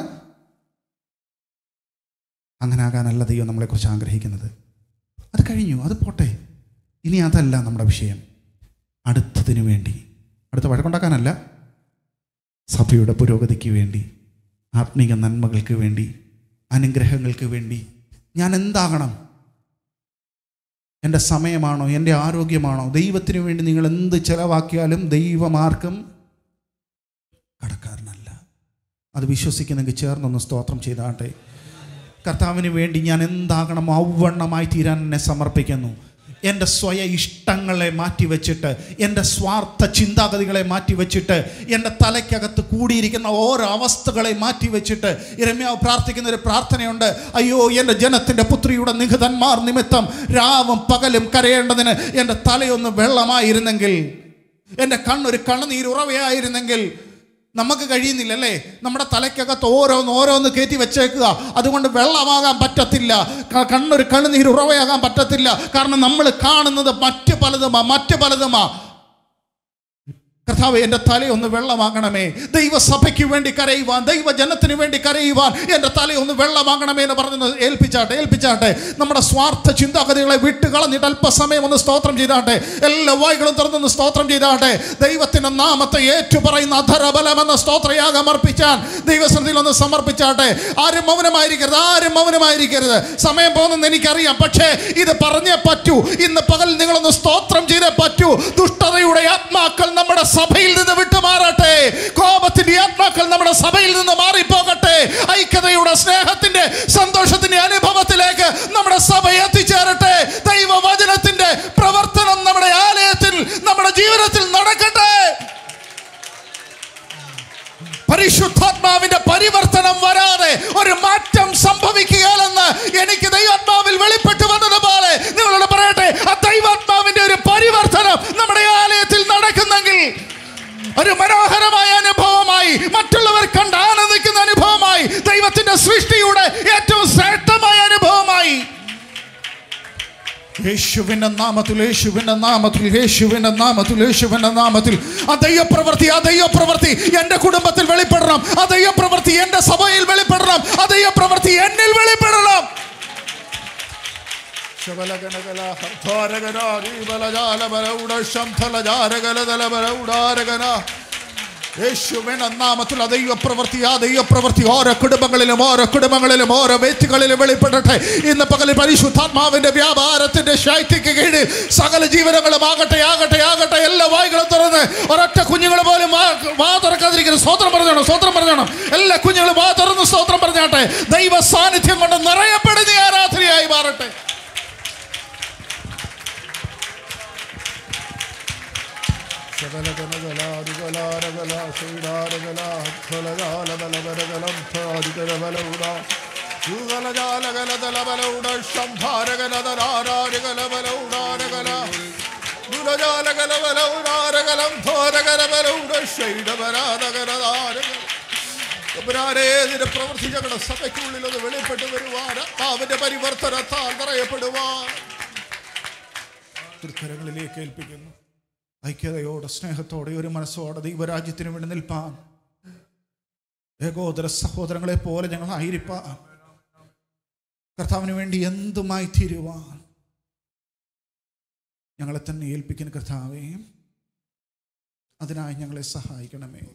അങ്ങനെ ആകാനല്ല ദൈവം നമ്മളെക്കുറിച്ച് ആഗ്രഹിക്കുന്നത് അത് കഴിഞ്ഞു അത് പോട്ടെ ഇനി അതല്ല നമ്മുടെ വിഷയം അടുത്തതിനു വേണ്ടി അടുത്ത വഴക്കുണ്ടാക്കാനല്ല സഭയുടെ പുരോഗതിക്ക് വേണ്ടി ആത്മീക നന്മകൾക്ക് വേണ്ടി അനുഗ്രഹങ്ങൾക്ക് വേണ്ടി ഞാൻ എന്താകണം എൻ്റെ സമയമാണോ എൻ്റെ ആരോഗ്യമാണോ ദൈവത്തിന് വേണ്ടി നിങ്ങൾ എന്ത് ചെലവാക്കിയാലും ദൈവമാർക്കും കടക്കാരനല്ല അത് വിശ്വസിക്കുന്നെങ്കിൽ ചേർന്നൊന്ന് സ്തോത്രം ചെയ്താട്ടെ കർത്താവിന് വേണ്ടി ഞാൻ എന്താകണം ഔവണ്ണമായി തീരാൻ എന്നെ സമർപ്പിക്കുന്നു എൻ്റെ സ്വയ ഇഷ്ടങ്ങളെ മാറ്റിവെച്ചിട്ട് എൻ്റെ സ്വാർത്ഥ ചിന്താഗതികളെ മാറ്റിവെച്ചിട്ട് എൻ്റെ തലയ്ക്കകത്ത് കൂടിയിരിക്കുന്ന ഓരോ അവസ്ഥകളെ മാറ്റിവെച്ചിട്ട് ഇരമ്യാവ് പ്രാർത്ഥിക്കുന്ന ഒരു പ്രാർത്ഥനയുണ്ട് അയ്യോ എൻ്റെ ജനത്തിൻ്റെ പുത്രിയുടെ നിഹിതന്മാർ നിമിത്തം രാവും പകലും കരയേണ്ടതിന് എൻ്റെ തലയൊന്ന് വെള്ളമായിരുന്നെങ്കിൽ എൻ്റെ കണ്ണൊരു കണ്ണുനീരുറവയായിരുന്നെങ്കിൽ നമുക്ക് കഴിയുന്നില്ല അല്ലേ നമ്മുടെ തലയ്ക്കകത്ത് ഓരോന്ന് ഓരോന്ന് കയറ്റി വെച്ചേക്കുക അതുകൊണ്ട് വെള്ളമാകാൻ പറ്റത്തില്ല ക- കണ്ണൊരു കണ്ണുനീര് ഉറവയാകാൻ പറ്റത്തില്ല കാരണം നമ്മൾ കാണുന്നത് മറ്റ് പലതുമാ മറ്റ് പലതുമാ കർത്താവ് എൻ്റെ തലയൊന്ന് വെള്ളമാകണമേ ദൈവസഭയ്ക്ക് വേണ്ടി കരയുവാൻ ദൈവജനത്തിന് വേണ്ടി കരയുവാൻ എൻ്റെ തലയൊന്ന് വെള്ളമാകണമേ എന്ന് പറഞ്ഞ് ഏൽപ്പിച്ചാട്ടെ ഏൽപ്പിച്ചാട്ടെ നമ്മുടെ സ്വാർത്ഥ ചിന്താഗതികളെ വിട്ട് കളഞ്ഞിട്ട് അല്പസമയം ഒന്ന് സ്തോത്രം ചെയ്താട്ടെ എല്ലാ വായികളും തുറന്നൊന്ന് സ്തോത്രം ചെയ്താട്ടെ ദൈവത്തിൻ്റെ നാമത്തെ ഏറ്റുപറയുന്ന അധരബലമെന്ന സ്തോത്രയാഗം അർപ്പിച്ചാൻ ദൈവസന്നിധിയിൽ ഒന്ന് സമർപ്പിച്ചാട്ടെ ആരും മൗനമായിരിക്കരുത് ആരും മൗനമായിരിക്കരുത് സമയം പോകുന്നെന്ന് എനിക്കറിയാം പക്ഷേ ഇത് പറഞ്ഞേ പറ്റൂ ഇന്ന് പകൽ നിങ്ങളൊന്ന് സ്തോത്രം ചെയ്തേ പറ്റൂ ദുഷ്ടതയുടെ ആത്മാക്കൾ നമ്മുടെ സഭയിൽ നിന്ന് വിട്ടുമാറട്ടെ കോപത്തിന്റെ ആത്മാക്കൾ നമ്മുടെ സഭയിൽ നിന്ന് മാറിപ്പോകട്ടെ ഐക്യതയുടെ സ്നേഹത്തിന്റെ സന്തോഷത്തിന്റെ അനുഭവത്തിലേക്ക് നമ്മുടെ സഭ എത്തിച്ചേരട്ടെ ദൈവവചനത്തിന്റെ പ്രവർത്തനം നമ്മുടെ ആലയത്തിൽ നമ്മുടെ ജീവിതത്തിൽ നടക്കട്ടെ ഒരു മാറ്റം സംഭവിക്കുകയില്ലെന്ന് എനിക്ക് ദൈവാത്മാവിൽ വെളിപ്പെട്ടു വന്നതുപോലെ നിങ്ങളോട് പറയട്ടെ ആ ദൈവാത്മാവിന്റെ ഒരു പരിവർത്തനം നമ്മുടെ ആലയത്തിൽ നടക്കുന്നെങ്കിൽ ഒരു മനോഹരമായ അനുഭവമായി മറ്റുള്ളവർ കണ്ട് ആനന്ദിക്കുന്ന അനുഭവമായി ദൈവത്തിന്റെ സൃഷ്ടിയുടെ ഏറ്റവും ശ്രേഷ്ഠമായ അനുഭവമായി യേശുവിന്റെ നാമത്തിൽ യേശുവിന്റെ നാമത്തിൽ യേശുവിന്റെ നാമത്തിൽ യേശുവിന്റെ നാമത്തിൽ ആ ദൈവപ്രവൃത്തി ആ ദൈവപ്രവൃത്തി എന്റെ കുടുംബത്തിൽ വെളിപ്പെടണം ആ ദൈവപ്രവൃത്തി എന്റെ സഭയിൽ വെളിപ്പെടണം ആ ദൈവപ്രവൃത്തി എന്നിൽ വെളിപ്പെടണം ശബലഗണഗല ഹർദ്ധാരഗന ദീപലജാലബലൗഡ ശംഥലജാരഗലതലബലൗഡാരഗന യേശുവിന്റെ നാമത്തിൽ ആ ദൈവപ്രവൃത്തി ആ ദൈവപ്രവൃത്തി ഓരോ കുടുംബങ്ങളിലും ഓരോ കുടുംബങ്ങളിലും ഓരോ വ്യക്തികളിലും വെളിപ്പെടട്ടെ ഇന്ന് പകലിൽ പരിശുദ്ധാത്മാവിന്റെ വ്യാപാരത്തിന്റെ ശൈത്യക്ക് കീഴിൽ സകല ജീവനങ്ങളും ആകട്ടെ ആകട്ടെ ആകട്ടെ എല്ലാ വായികളും തുറന്ന് ഒരൊറ്റ കുഞ്ഞുങ്ങൾ പോലും വാ- വാ തുറക്കാതിരിക്കുന്നു സ്തോത്രം പറഞ്ഞോണം സ്തോത്രം പറഞ്ഞോണം എല്ലാ കുഞ്ഞുങ്ങളും വാ തുറന്ന് സ്തോത്രം പറഞ്ഞാട്ടെ ദൈവ സാന്നിധ്യം കൊണ്ട് നിറയപ്പെടുന്ന ആരാധനയായി മാറട്ടെ പ്രവർത്തി ഞങ്ങളുടെ സഭയ്ക്കുള്ളിൽ അത് വെളിപ്പെട്ട് വരുവാൻ ആത്മാവിന്റെ പരിവർത്തനത്താൽ നിറയപ്പെടുവാൻ തൃക്കരങ്ങളിലേക്ക് ഏൽപ്പിക്കുന്നു ഐക്യതയോടെ സ്നേഹത്തോടെ ഒരു മനസ്സോടെ ദൈവരാജ്യത്തിന് വേണ്ടി നിൽപ്പാൻ ഏകോദര സഹോദരങ്ങളെ പോലെ ഞങ്ങൾ ആയിരിപ്പാൻ കർത്താവിന് വേണ്ടി എന്തുമായി തീരുവാൻ ഞങ്ങളെ തന്നെ ഏൽപ്പിക്കുന്ന കർത്താവേ അതിനായി ഞങ്ങളെ സഹായിക്കണമേ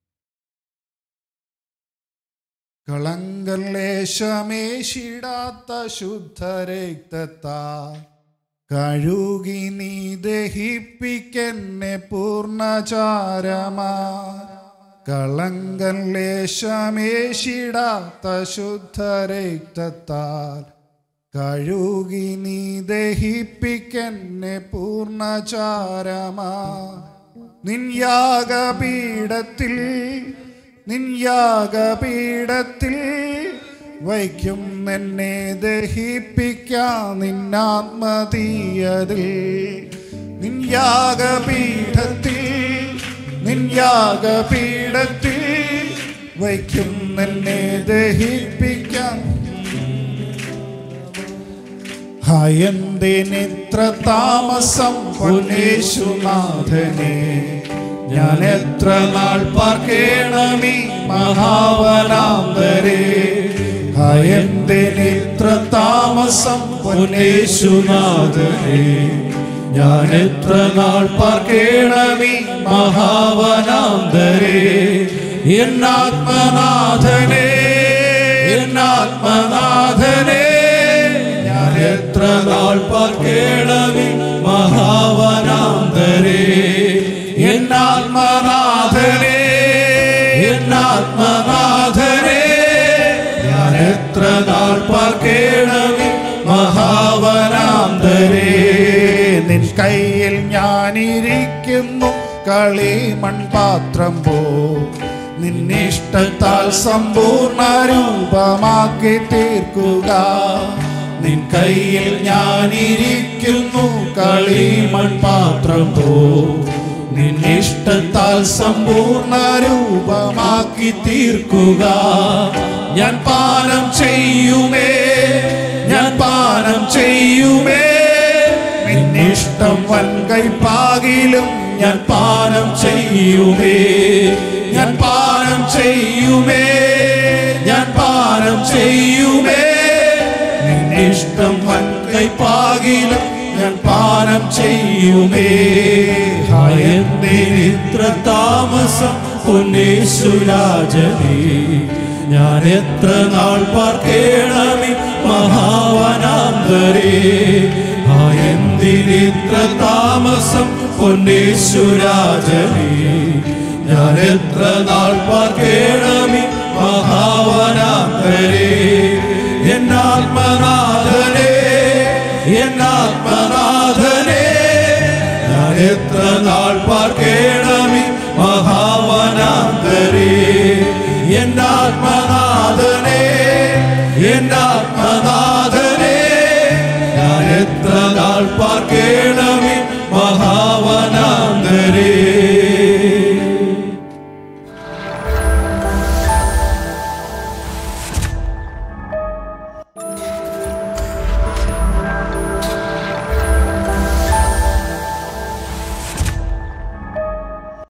കളങ്കലേശമേശിടാത്ത ശുദ്ധരക്തത്താ കഴുകി നീ ദഹിപ്പിക്കെന്നെ പൂർണ്ണചാരമാ കളങ്കലേശമേശിടാത്ത ശുദ്ധരക്തത്താൽ കഴുകി നീ ദഹിപ്പിക്കെന്നെ പൂർണ്ണചാരമാ നിൻ യാഗപീഠത്തിൽ നിൻ യാഗപീഠത്തിൽ വയ്ക്കും എന്നെ ദഹിപ്പിക്കാം നിന്നാത്മതീയതിൽ നിൻ യാഗപീഠത്തിൽ നിൻ യാഗപീഠത്തിൽ വയ്ക്കും എന്നെ ദഹിപ്പിക്കാം ഹയന്തിനിത്ര താമസം പൊന്നേശുനാഥനെ ഞാൻ എത്ര നാൾ പാർക്കേണമീ മഹാവനാന്തരെ ഹയന്തിനിത്ര താമസം പൊന്നേശുനാഥനെ ഞാൻ എത്ര നാൾ പാർക്കേണമീ മഹാവനാന്തരെ എന്നാത്മനാഥനെ എന്നാത്മനാഥനെ ഞാൻ എത്ര നാൾ പാർക്കേണമേ മഹാവനാന്തരേ എന്നാത്മനാഥനേ എന്നാത്മനാഥനേ ഞാൻ എത്ര നാൾ പാർക്കേണമേ മഹാവനാന്തരേ നിൻ കയ്യിൽ ഞാനിരിക്കുന്നു കളി മൺപാത്രം പോ നിന്നിഷ്ടത്താൽ സമ്പൂർണ്ണ രൂപമാക്കി തീർക്കുക നിൻ കയ്യിൽ ഞാനിരിക്കുന്നു കളി മൺപാത്രം പോ നിന്നിഷ്ടത്താൽ സമ്പൂർണ്ണ രൂപമാക്കി തീർക്കുക ഞാൻ പാനം ചെയ്യുമേ ഞാൻ പാനം ചെയ്യുമേ നിന്നിഷ്ടം വൻകൈപ്പാകിലും ഞാൻ പാനം ചെയ്യുമേ ഞാൻ പാനം ചെയ്യുമേ ഞാൻ പാനം ചെയ്യുമേ നിന്നിഷ്ടം വൻകൈപ്പാകിലും ഞാൻ പാനം ചെയ്യുമേ ഇത്ര താമസം പൊന്നേശുരാജനേ ഞാൻ എത്ര നാൾ പാർക്കേണമേ മഹാവനാന്തരേ എന്തിനിത്ര താമസം പൊന്നേശുരാജനേ ഞാൻ എത്ര നാൾ പാർക്കേണമേ മഹാവനാന്തരേ എന്നാത്മനാഥനേ എന്നാത്മനാഥനേ ഞാൻ എത്ര നാൾ പാർക്കേണ